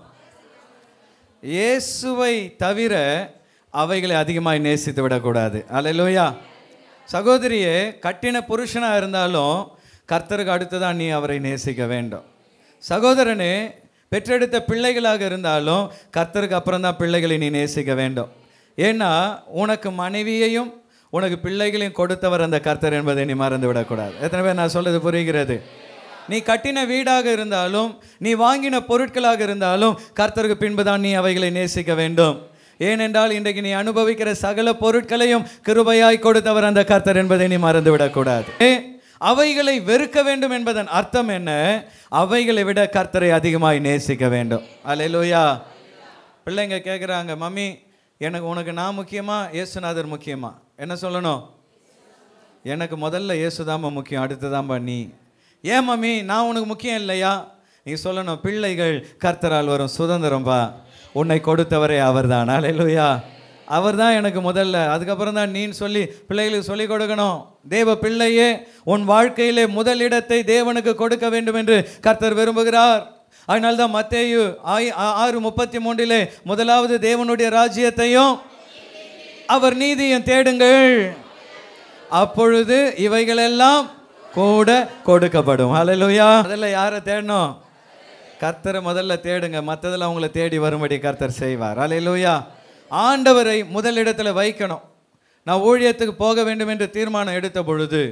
இயேசுவை தவிர அவைகளை அதிகமாய் நேசித்து விடக்கூடாது அல்லையா சகோதரியே கட்டின புருஷனாக இருந்தாலும் கர்த்தருக்கு அடுத்துதான் நீ அவரை நேசிக்க வேண்டும் சகோதரனே பெற்றெடுத்த பிள்ளைகளாக இருந்தாலும் கர்த்தருக்கு அப்புறம் தான் பிள்ளைகளை நீ நேசிக்க வேண்டும் ஏன்னா உனக்கு மனைவியையும் உனக்கு பிள்ளைகளையும் கொடுத்தவர் அந்த கர்த்தர் என்பதை நீ மறந்து விடக்கூடாது எத்தனை பேர் நான் சொல்றது புரிகிறது நீ கட்டின வீடாக இருந்தாலும் நீ வாங்கின பொருட்களாக இருந்தாலும் கர்த்தருக்கு பின்பு தான் நீ அவைகளை நேசிக்க வேண்டும் ஏனென்றால் இன்றைக்கு நீ அனுபவிக்கிற சகல பொருட்களையும் கிருபையாய் கொடுத்தவர் அந்த கர்த்தர் என்பதை நீ மறந்து விடக்கூடாது ஏ, அவைகளை வெறுக்க வேண்டும் என்பதன் அர்த்தம் என்ன அவைகளை விட கர்த்தரை அதிகமாய் நேசிக்க வேண்டும் அல்லேலூயா பிள்ளைங்க கேட்குறாங்க மம்மி எனக்கு உனக்கு நான் முக்கியமா இயேசுநாதர் முக்கியமா என்ன சொல்லணும் எனக்கு முதல்ல இயேசுதாம்மா முக்கியம் அடுத்ததாம்மா நீ ஏன் மம்மி நான் உனக்கு முக்கியம் இல்லையா நீ சொல்லணும் பிள்ளைகள் கர்த்தரால் வரும் சுதந்திரம்பா உன்னை கொடுத்தவரே அவர்தான் அல்லேலூயா அவர் தான் எனக்கு முதல்ல அதுக்கப்புறம் தான் நீன்னு சொல்லி பிள்ளைகளுக்கு சொல்லிக் கொடுக்கணும் தேவ பிள்ளையே உன் வாழ்க்கையிலே முதலிடத்தை தேவனுக்கு கொடுக்க வேண்டும் என்று கர்த்தர் விரும்புகிறார் அதனால தான் மத்தேயு ஆய்- ஆ- ஆறு முப்பத்தி மூன்றிலே முதலாவது தேவனுடைய ராஜ்யத்தையும் அவர் நீதியும் தேடுங்கள் அப்பொழுது இவைகளெல்லாம் கூட கொடுக்கப்படும் ஹalleluya அதெல்லாம் யாரை தேடணும் கர்த்தரை முதல்ல தேடுங்க மற்றதெல்லாம் அவங்கள தேடி வரும்படி கர்த்தர் செய்வார் ஹalleluya ஆண்டவரை முதலிடத்தில் வைக்கணும் நான் ஊழியத்துக்கு போக வேண்டும் என்று தீர்மானம் எடுத்த பொழுது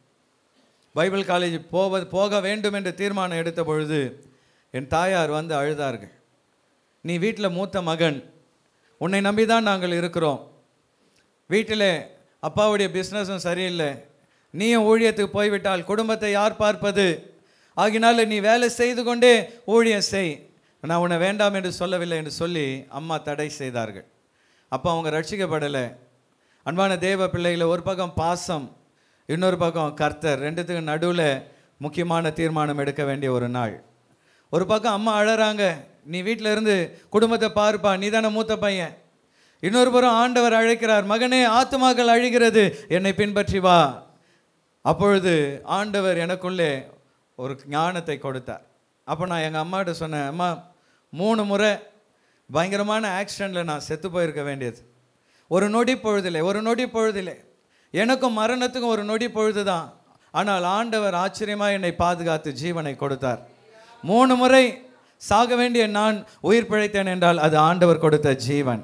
பைபிள் காலேஜ் போவ போக வேண்டும் என்று தீர்மானம் எடுத்த பொழுது என் தாயார் வந்து அழுதார்கள் நீ வீட்டில் மூத்த மகன் உன்னை நம்பி தான் நாங்கள் இருக்கிறோம் வீட்டில் அப்பாவுடைய பிஸ்னஸும் சரியில்லை நீயும் ஊழியத்துக்கு போய்விட்டால் குடும்பத்தை யார் பார்ப்பது ஆகினால நீ வேலை செய்து கொண்டே ஊழியம் செய் நான் உன்னை வேண்டாம் என்று சொல்லவில்லை என்று சொல்லி அம்மா தடை செய்தார்கள் அப்போ அவங்க ரட்சிக்கப்படலை அன்பான தேவ பிள்ளைகளை ஒரு பக்கம் பாசம் இன்னொரு பக்கம் கர்த்தர் ரெண்டுத்துக்கும் நடுவில் முக்கியமான தீர்மானம் எடுக்க வேண்டிய ஒரு நாள் ஒரு பக்கம் அம்மா அழறாங்க நீ வீட்டில் இருந்து குடும்பத்தை பாருப்பா நீ தானே மூத்த பையன் இன்னொரு புறம் ஆண்டவர் அழைக்கிறார் மகனே ஆத்துமாக்கள் அழிகிறது என்னை பின்பற்றி வா அப்பொழுது ஆண்டவர் எனக்குள்ளே ஒரு ஞானத்தை கொடுத்தார் அப்போ நான் எங்கள் அம்மாட்ட சொன்னேன் அம்மா மூணு முறை பயங்கரமான ஆக்சிடெண்ட்டில் நான் செத்து போயிருக்க வேண்டியது ஒரு நொடி பொழுதிலே ஒரு நொடி பொழுதிலே எனக்கும் மரணத்துக்கும் ஒரு நொடி பொழுது தான் ஆனால் ஆண்டவர் ஆச்சரியமாக என்னை பாதுகாத்து ஜீவனை கொடுத்தார் மூணு முறை சாக வேண்டிய நான் உயிர் பிழைத்தேன் என்றால் அது ஆண்டவர் கொடுத்த ஜீவன்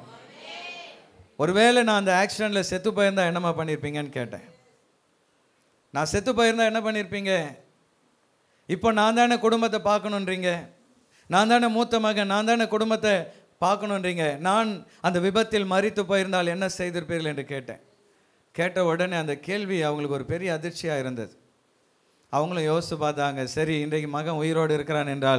ஒருவேளை நான் அந்த ஆக்சிடெண்ட்டில் செத்து போயிருந்தா என்னம்மா பண்ணியிருப்பீங்கன்னு கேட்டேன் நான் செத்து போயிருந்தா என்ன பண்ணியிருப்பீங்க இப்போ நான் தானே குடும்பத்தை பார்க்கணுன்றீங்க நான் தானே மூத்த மகன் நான் தானே குடும்பத்தை பார்க்கணுன்றீங்க நான் அந்த விபத்தில் மறித்து போயிருந்தால் என்ன செய்திருப்பீர்கள் என்று கேட்டேன் கேட்ட உடனே அந்த கேள்வி அவங்களுக்கு ஒரு பெரிய அதிர்ச்சியாக இருந்தது அவங்களும் யோசித்து பார்த்தாங்க சரி இன்றைக்கு மகன் உயிரோடு இருக்கிறான் என்றால்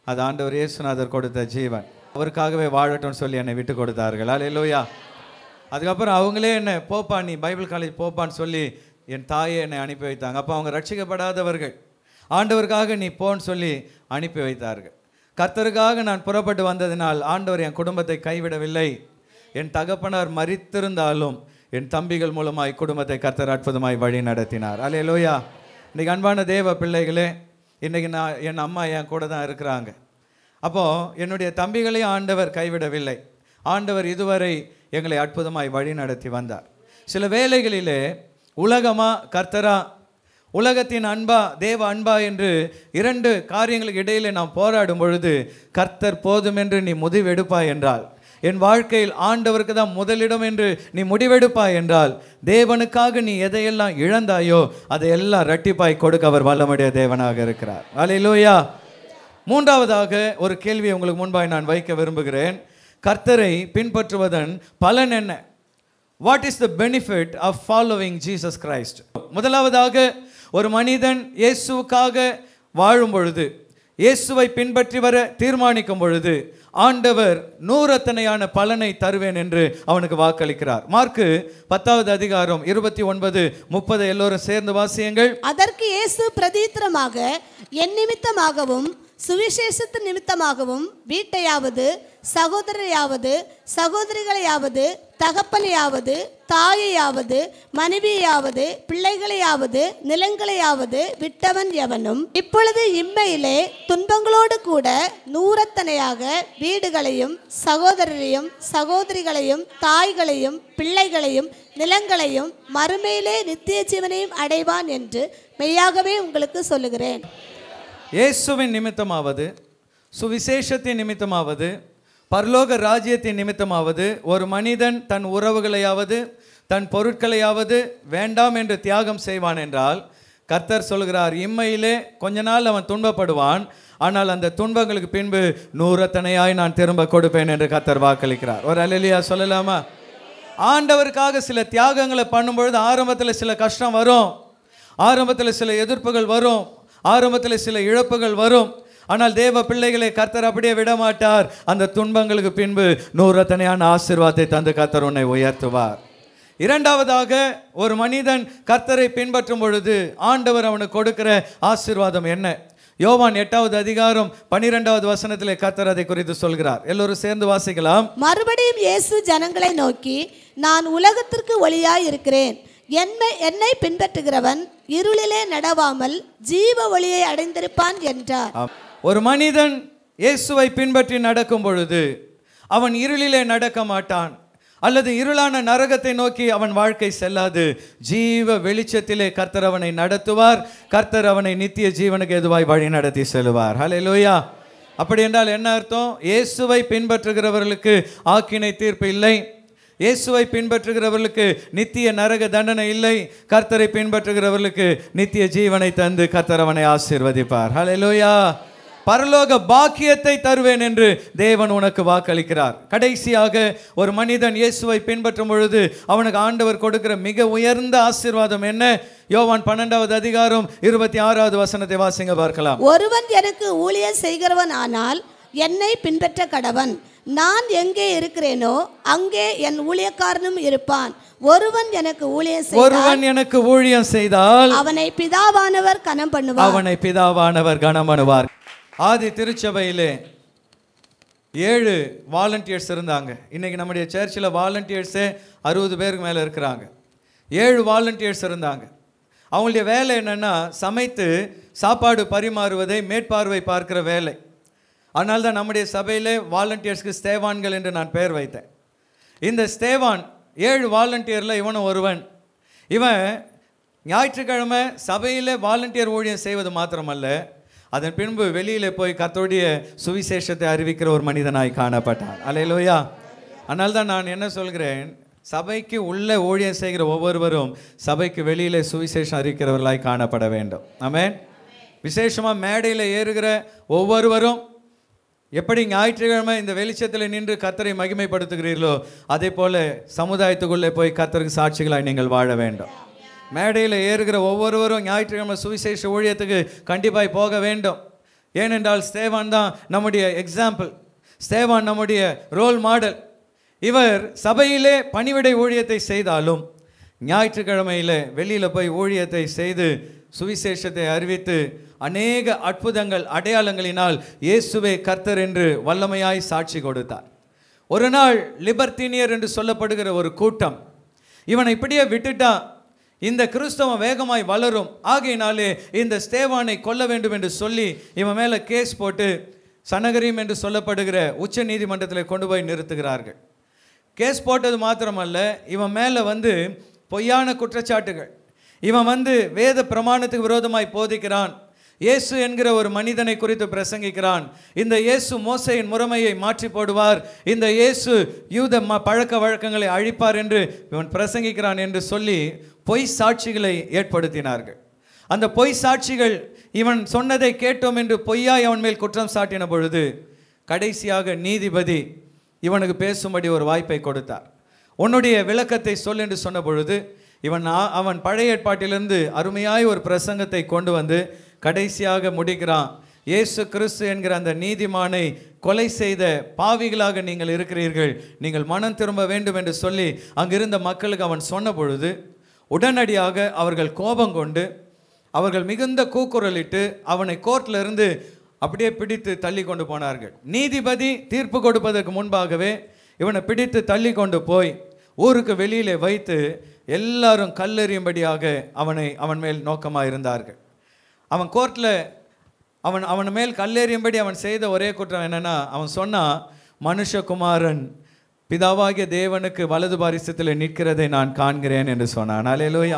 அது ஆண்டவர் இயேசுநாதர் கொடுத்த ஜீவன் அவருக்காகவே வாழட்டும்னு சொல்லி என்னை விட்டு கொடுத்தார்கள் அல்லேலூயா அதுக்கப்புறம் அவங்களே என்ன போப்பா நீ பைபிள் காலேஜ் போப்பான்னு சொல்லி என் தாயை என்னை அனுப்பி வைத்தாங்க அப்போ அவங்க ரட்சிக்கப்படாதவர்கள் ஆண்டவருக்காக நீ போன்னு சொல்லி அனுப்பி வைத்தார்கள் கர்த்தருக்காக நான் புறப்பட்டு வந்ததினால் ஆண்டவர் என் குடும்பத்தை கைவிடவில்லை என் தகப்பனார் மரித்திருந்தாலும் என் தம்பிகள் மூலமாய் குடும்பத்தை கர்த்தர் அற்புதமாய் வழி நடத்தினார் அல்லேலூயா இன்னைக்கு அன்பான தேவ பிள்ளைகளே இன்னைக்கு நான் என் அம்மா என் கூட தான் இருக்கிறாங்க அப்போது என்னுடைய தம்பிகளையும் ஆண்டவர் கைவிடவில்லை ஆண்டவர் இதுவரை எங்களை அற்புதமாய் வழி நடத்தி வந்தார் சில வேளைகளிலே உலகமா கர்த்தரா உலகத்தின் அன்பா தேவ அன்பா என்று இரண்டு காரியங்களுக்கு இடையிலே நாம் போராடும் பொழுது கர்த்தர் போதும் என்று நீ முடிவெடுப்பாய் என்றால் என் வாழ்க்கையில் ஆண்டவருக்கு தான் முதலிடம் என்று நீ முடிவெடுப்பாய் என்றால் தேவனுக்காக நீ எதையெல்லாம் இழந்தாயோ அதையெல்லாம் இரட்டிப்பாய் கொடுக்க அவர் வல்லமுடைய தேவனாக இருக்கிறார் அல்லேலூயா மூன்றாவதாக ஒரு கேள்வியை உங்களுக்கு முன்பாய் நான் வைக்க விரும்புகிறேன் கர்த்தரை பின்பற்றுவதன் பலன் என்ன what is the benefit of following Jesus Christ முதலாவதாக ஒரு மனிதன் இயேசுவுக்காக வாழும் பொழுது இயேசுவை பின்பற்றி வர தீர்மானிக்கும் பொழுது ஆண்டவர் நூறத்தனையான பலனை தருவேன் என்று அவனுக்கு வாக்களிக்கிறார் மார்க்கு பத்தாவது அதிகாரம் இருபத்தி ஒன்பது முப்பது எல்லோரும் சேர்ந்து வாசியுங்கள் அதற்கு இயேசு பிரதீத்திரமாக என் நிமித்தமாகவும் சுவிசேஷத்து நிமித்தமாகவும் வீட்டையாவது சகோதரரையாவது சகோதரிகளையாவது தகப்பனையாவது தாயையாவது மனைவியாவது பிள்ளைகளையாவது நிலங்களையாவது விட்டவன் எவனும் இப்பொழுது இம்மையிலே துன்பங்களோடு கூட நூறத்தனையாக வீடுகளையும் சகோதரரையும் சகோதரிகளையும் தாய்களையும் பிள்ளைகளையும் நிலங்களையும் மறுமையிலே நித்திய ஜீவனையும் அடைவான் என்று மெய்யாகவே உங்களுக்கு சொல்லுகிறேன் இயேசுவின் நிமித்தமாவது சுவிசேஷத்தின் நிமித்தமாவது பரலோக ராஜ்யத்தின் நிமித்தமாவது ஒரு மனிதன் தன் உறவுகளையாவது தன் பொருட்களையாவது வேண்டாம் என்று தியாகம் செய்வான் என்றால் கர்த்தர் சொல்கிறார் இம்மையிலே கொஞ்ச நாள் அவன் துன்பப்படுவான் ஆனால் அந்த துன்பங்களுக்கு பின்பு நூறத்தனையாய் நான் திரும்ப கொடுப்பேன் என்று கர்த்தர் வாக்களிக்கிறார் ஒரு அலலியா சொல்லலாமா ஆண்டவருக்காக சில தியாகங்களை பண்ணும்பொழுது ஆரம்பத்தில் சில கஷ்டம் வரும் ஆரம்பத்தில் சில எதிர்ப்புகள் வரும் ஆரம்பத்தில் சில இழப்புகள் வரும் ஆனால் தேவ பிள்ளைகளை கர்த்தர் அப்படியே விட மாட்டார் அந்த துன்பங்களுக்கு பின்பு நூறத்தனையான ஆசீர்வாதத்தை தந்து கர்த்தர் உன்னை உயர்த்துவார் இரண்டாவதாக ஒரு மனிதன் கர்த்தரை பின்பற்றும் பொழுது ஆண்டவர் அவனுக்கு கொடுக்கிற ஆசீர்வாதம் என்ன யோவான் எட்டாவது அதிகாரம் பன்னிரெண்டாவது வசனத்திலே கர்த்தர் அதை குறித்து சொல்கிறார் எல்லோரும் சேர்ந்து வாசிக்கலாம் மறுபடியும் இயேசு ஜனங்களை நோக்கி நான் உலகத்திற்கு ஒளியாய் இருக்கிறேன் என்னை என்னை பின்பற்றுகிறவன் இருளிலே நடவாமல் ஜீவ ஒளியை அடைந்திருப்பான் என்றார் ஆம். ஒரு மனிதன் இயேசுவை பின்பற்றி நடக்கும் பொழுது அவன் இருளிலே நடக்க மாட்டான் அல்லது இருளான நரகத்தை நோக்கி அவன் வாழ்க்கை செல்லாது ஜீவ வெளிச்சத்திலே கர்த்தர் அவனை நடத்துவார் கர்த்தர் அவனை நித்திய ஜீவனுக்கு எதுவாய் வழி நடத்தி செல்வார் ஹalleluya அப்படி என்றால் என்ன அர்த்தம் இயேசுவை பின்பற்றுகிறவர்களுக்கு ஆக்கினை தீர்ப்பு இல்லை இயேசுவை பின்பற்றுகிறவர்களுக்கு நித்திய நரக தண்டனை இல்லை கர்த்தரை பின்பற்றுகிறவர்களுக்கு நித்திய ஜீவனை தந்து கர்த்தர் அவனை ஆசீர்வதிப்பார் ஹalleluya பரலோக பாக்கியத்தை தருவேன் என்று தேவன் உனக்கு வாக்களிக்கிறார் கடைசியாக ஒரு மனிதன் இயேசுவை பின்பற்றும் பொழுது அவனுக்கு ஆண்டவர் கொடுக்கிற மிக உயர்ந்த ஆசீர்வாதம் என்ன யோவான் பன்னெண்டாவது அதிகாரம் இருபத்தி ஆறாவது வசனத்தை வாசிங்க பார்க்கலாம் ஒருவன் எனக்கு ஊழியம் செய்கிறவன் ஆனால் என்னை பின்பற்ற கடவன் நான் எங்கே இருக்கிறேனோ அங்கே என் ஊழியக்காரனும் இருப்பான் ஒருவன் எனக்கு ஊழியம் செய்தால் ஒருவன் எனக்கு ஊழியம் செய்தால் அவனை பிதாவானவர் கனம் பண்ணுவார் அவனை பிதாவானவர் கனமனுவார் ஆதி திருச்சபையிலே ஏழு வாலண்டியர்ஸ் இருந்தாங்க இன்னைக்கு நம்முடைய சர்ச்சில் வாலண்டியர்ஸே அறுபது பேருக்கு மேலே இருக்கிறாங்க ஏழு வாலண்டியர்ஸ் இருந்தாங்க அவங்களுடைய வேலை என்னன்னா சமைத்து சாப்பாடு பரிமாறுவதை மேற்பார்வை பார்க்கிற வேலை அதனால தான் நம்முடைய சபையிலே வாலண்டியர்ஸ்க்கு ஸ்தேவான்கள் என்று நான் பெயர் வைத்தேன் இந்த ஸ்தேவான் ஏழு வாலண்டியரில் இவனும் ஒருவன் இவன் ஞாயிற்றுக்கிழமை சபையில் வாலண்டியர் ஊழியம் செய்வது மாத்திரமல்ல அதன் பின்பு வெளியிலே போய் கர்த்தருடைய சுவிசேஷத்தை அறிவிக்கிற ஒரு மனிதனாய் காணப்பட்டான் அல்லையிலோயா அதனால தான் நான் என்ன சொல்கிறேன் சபைக்கு உள்ள ஊழியம் செய்கிற ஒவ்வொருவரும் சபைக்கு வெளியிலே சுவிசேஷம் அறிவிக்கிறவர்களாய் காணப்பட வேண்டும் ஆமென் விசேஷமாக மேடையில் ஏறுகிற ஒவ்வொருவரும் எப்படி ஞாயிற்றுக்கிழமை இந்த வெளிச்சத்தில் நின்று கர்த்தரை மகிமைப்படுத்துகிறீர்களோ அதே போல சமுதாயத்துக்குள்ளே போய் கர்த்தருக்கு சாட்சிகளாய் நீங்கள் வாழ வேண்டும் மேடையில் ஏறுகிற ஒவ்வொருவரும் ஞாயிற்றுக்கிழமை சுவிசேஷ ஊழியத்துக்கு கண்டிப்பாய் போக வேண்டும் ஏனென்றால் ஸ்தேவான் தான் நம்முடைய எக்ஸாம்பிள் ஸ்தேவான் நம்முடைய ரோல் மாடல் இவர் சபையிலே பணிவிடை ஊழியத்தை செய்தாலும் ஞாயிற்றுக்கிழமையில் வெளியில் போய் ஊழியத்தை செய்து சுவிசேஷத்தை அறிவித்து அநேக அற்புதங்கள் அடையாளங்களினால் இயேசுவே கர்த்தர் என்று வல்லமையாய் சாட்சி கொடுத்தார் ஒரு நாள் லிபர்டீனியர் என்று சொல்லப்படுகிற ஒரு கூட்டம் இவனை இப்படியே விட்டுட்டா இந்த கிறிஸ்தவம் வேகமாய் வளரும் ஆகையினாலே இந்த ஸ்தேவானை கொல்ல வேண்டும் என்று சொல்லி இவன் மேலே கேஸ் போட்டு சனகரியம் என்று சொல்லப்படுகிற உச்ச நீதிமன்றத்தில் கொண்டு போய் நிறுத்துகிறார்கள் கேஸ் போட்டது மாத்திரமல்ல இவன் மேலே வந்து பொய்யான குற்றச்சாட்டுகள் இவன் வந்து வேத பிரமாணத்துக்கு விரோதமாய் போதிக்கிறான் இயேசு என்கிற ஒரு மனிதனை குறித்து பிரசங்கிக்கிறான் இந்த இயேசு மோசையின் முறைமையை மாற்றி போடுவார் இந்த இயேசு யூத ம பழக்க வழக்கங்களை அழிப்பார் என்று இவன் பிரசங்கிக்கிறான் என்று சொல்லி பொய் சாட்சிகளை ஏற்படுத்தினார்கள் அந்த பொய் சாட்சிகள் இவன் சொன்னதை கேட்டோம் என்று பொய்யாய் அவன் மேல் குற்றம் சாட்டின பொழுது கடைசியாக நீதிபதி இவனுக்கு பேசும்படி ஒரு வாய்ப்பை கொடுத்தார் உன்னுடைய விளக்கத்தை சொல் என்று சொன்ன பொழுது இவன் ஆ- அவன் பழைய ஏற்பாட்டிலிருந்து அருமையாய் ஒரு பிரசங்கத்தை கொண்டு வந்து கடைசியாக முடிக்கிறான் இயேசு கிறிஸ்து என்கிற அந்த நீதிமானை கொலை செய்த பாவிகளாக நீங்கள் இருக்கிறீர்கள் நீங்கள் மனம் திரும்ப வேண்டும் என்று சொல்லி அங்கிருந்த மக்களுக்கு அவன் சொன்ன பொழுது உடனடியாக அவர்கள் கோபம் கொண்டு அவர்கள் மிகுந்த கூக்குரலிட்டு அவனை கோர்ட்ல இருந்து அப்படியே பிடித்து தள்ளி கொண்டு போனார்கள் நீதிபதி தீர்ப்பு கொடுப்பதற்கு முன்பாகவே இவனை பிடித்து தள்ளி கொண்டு போய் ஊருக்கு வெளியிலே வைத்து எல்லாரும் கல்லெறியும்படியாக அவனை அவன் மேல் நோக்கமாக இருந்தார்கள் அவன் கோர்ட்டில் அவன் அவன் மேல் கல்லெறியும்படி அவன் செய்த ஒரே குற்றம் என்னன்னா அவன் சொன்னான் மனுஷகுமாரன் பிதாவாகிய தேவனுக்கு வலது பாரிசத்தில் நிற்கிறதை நான் காண்கிறேன் என்று சொன்னான் அலையலூயா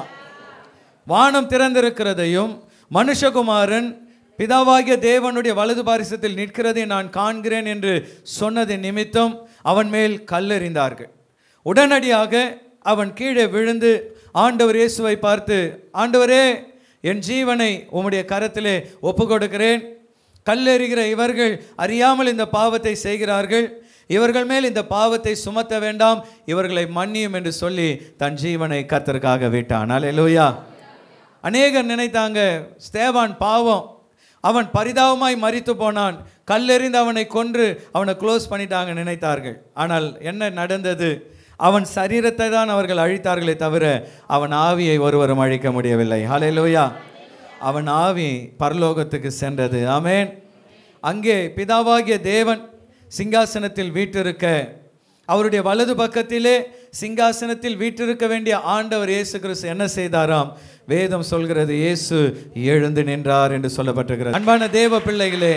வானம் திறந்திருக்கிறதையும் மனுஷகுமாரன் பிதாவாகிய தேவனுடைய வலது பாரிசத்தில் நிற்கிறதை நான் காண்கிறேன் என்று சொன்னதின் நிமித்தம் அவன் மேல் கல்லெறிந்தார்கள் உடனடியாக அவன் கீழே விழுந்து ஆண்டவர் இயேசுவை பார்த்து ஆண்டவரே என் ஜீவனை உம்முடைய கரத்திலே ஒப்பு கொடுக்கிறேன் கல்லெறிகிற இவர்கள் அறியாமல் இந்த பாவத்தை செய்கிறார்கள் இவர்கள் மேல் இந்த பாவத்தை சுமத்த வேண்டாம் இவர்களை மன்னியும் என்று சொல்லி தன் ஜீவனை கத்தருக்காக விட்டான் அல்லேலூயா அநேகர் நினைத்தாங்க ஸ்தேவான் பாவம் அவன் பரிதாபமாய் மரித்து போனான் கல்லெறிந்து அவனை கொன்று அவனை க்ளோஸ் பண்ணிட்டாங்க நினைத்தார்கள் ஆனால் என்ன நடந்தது அவன் சரீரத்தை தான் அவர்கள் அழித்தார்களே தவிர அவன் ஆவியை ஒருவரும் அழிக்க முடியவில்லை ஹalleluya அவன் ஆவி பரலோகத்துக்கு சென்றது ஆமென் அங்கே பிதாவாகிய தேவன் சிங்காசனத்தில் வீற்றிருக்க அவருடைய வலது பக்கத்திலே சிங்காசனத்தில் வீற்றிருக்க வேண்டிய ஆண்டவர் இயேசு கிறிஸ்து என்ன செய்தாராம் வேதம் சொல்கிறது இயேசு எழுந்து நின்றார் என்று சொல்லப்பட்டிருக்கிறது அன்பான தேவ பிள்ளைகளே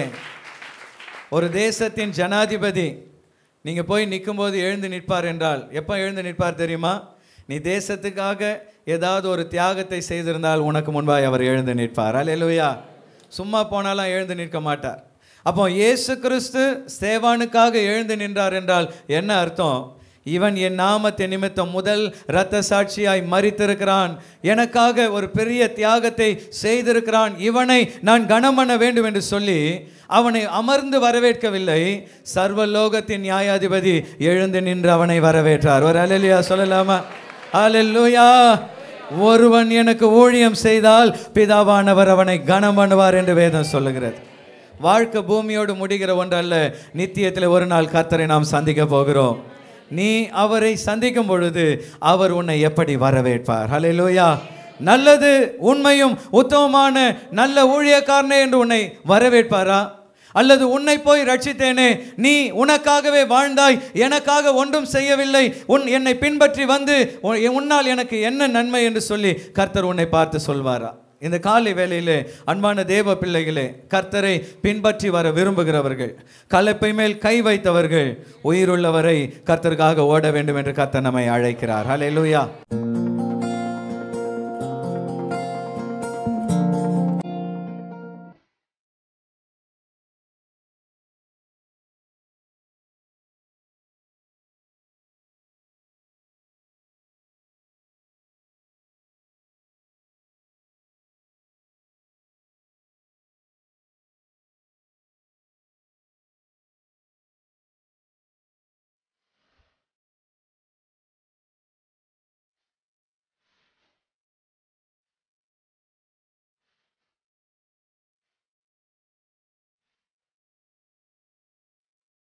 ஒரு தேசத்தின் ஜனாதிபதி நீங்க போய் நிற்கும்போது எழுந்து நிற்பார் என்றால் எப்போ எழுந்து நிற்பார் தெரியுமா நீ தேசத்துக்காக ஏதாவது ஒரு தியாகத்தை செய்திருந்தால் உனக்கு முன்பாய் அவர் எழுந்து நிற்பார் அல்லேலூயா சும்மா போனாலும் எழுந்து நிற்க மாட்டார் அப்போ இயேசு கிறிஸ்து சேவானுக்காக எழுந்து நின்றார் என்றால் என்ன அர்த்தம் இவன் என் நாமத்தை நிமித்தம் முதல் இரத்த சாட்சியாய் மறித்திருக்கிறான் எனக்காக ஒரு பெரிய தியாகத்தை செய்திருக்கிறான் இவனை நான் கனம் பண்ண வேண்டும் என்று சொல்லி அவனை அமர்ந்து வரவேற்கவில்லை சர்வலோகத்தின் நியாயாதிபதி எழுந்து நின்று அவனை வரவேற்றார் ஒரு அலலியா சொல்லலாமா அலல்லுயா ஒருவன் எனக்கு ஊழியம் செய்தால் பிதாவானவர் அவனை கனம் பண்ணுவார் என்று வேதம் சொல்லுகிறது வாழ்க்கை பூமியோடு முடிகிற ஒன்றல்ல நித்தியத்தில் ஒரு நாள் கர்த்தரை நாம் சந்திக்க போகிறோம் நீ அவரை சந்திக்கும் பொழுது அவர் உன்னை எப்படி வரவேற்பார் ஹalleluya நல்லது உண்மையும் உத்தமமான நல்ல ஊழியக்காரனே என்று உன்னை வரவேற்பாரா அல்லது உன்னை போய் ரட்சித்தேனே நீ உனக்காகவே வாழ்ந்தாய் எனக்காக ஒன்றும் செய்யவில்லை உன் என்னை பின்பற்றி வந்து உன்- உன்னால் எனக்கு என்ன நன்மை என்று சொல்லி கர்த்தர் உன்னை பார்த்து சொல்வாரா இந்த காலை வேளையிலே அன்பான தேவ பிள்ளைகளே கர்த்தரை பின்பற்றி வர விரும்புகிறவர்கள் கலப்பை மேல் கை வைத்தவர்கள் உயிருள்ளவரை கர்த்தருக்காக ஓட வேண்டும் என்று கர்த்தர் நம்மை அழைக்கிறார் ஹalleluya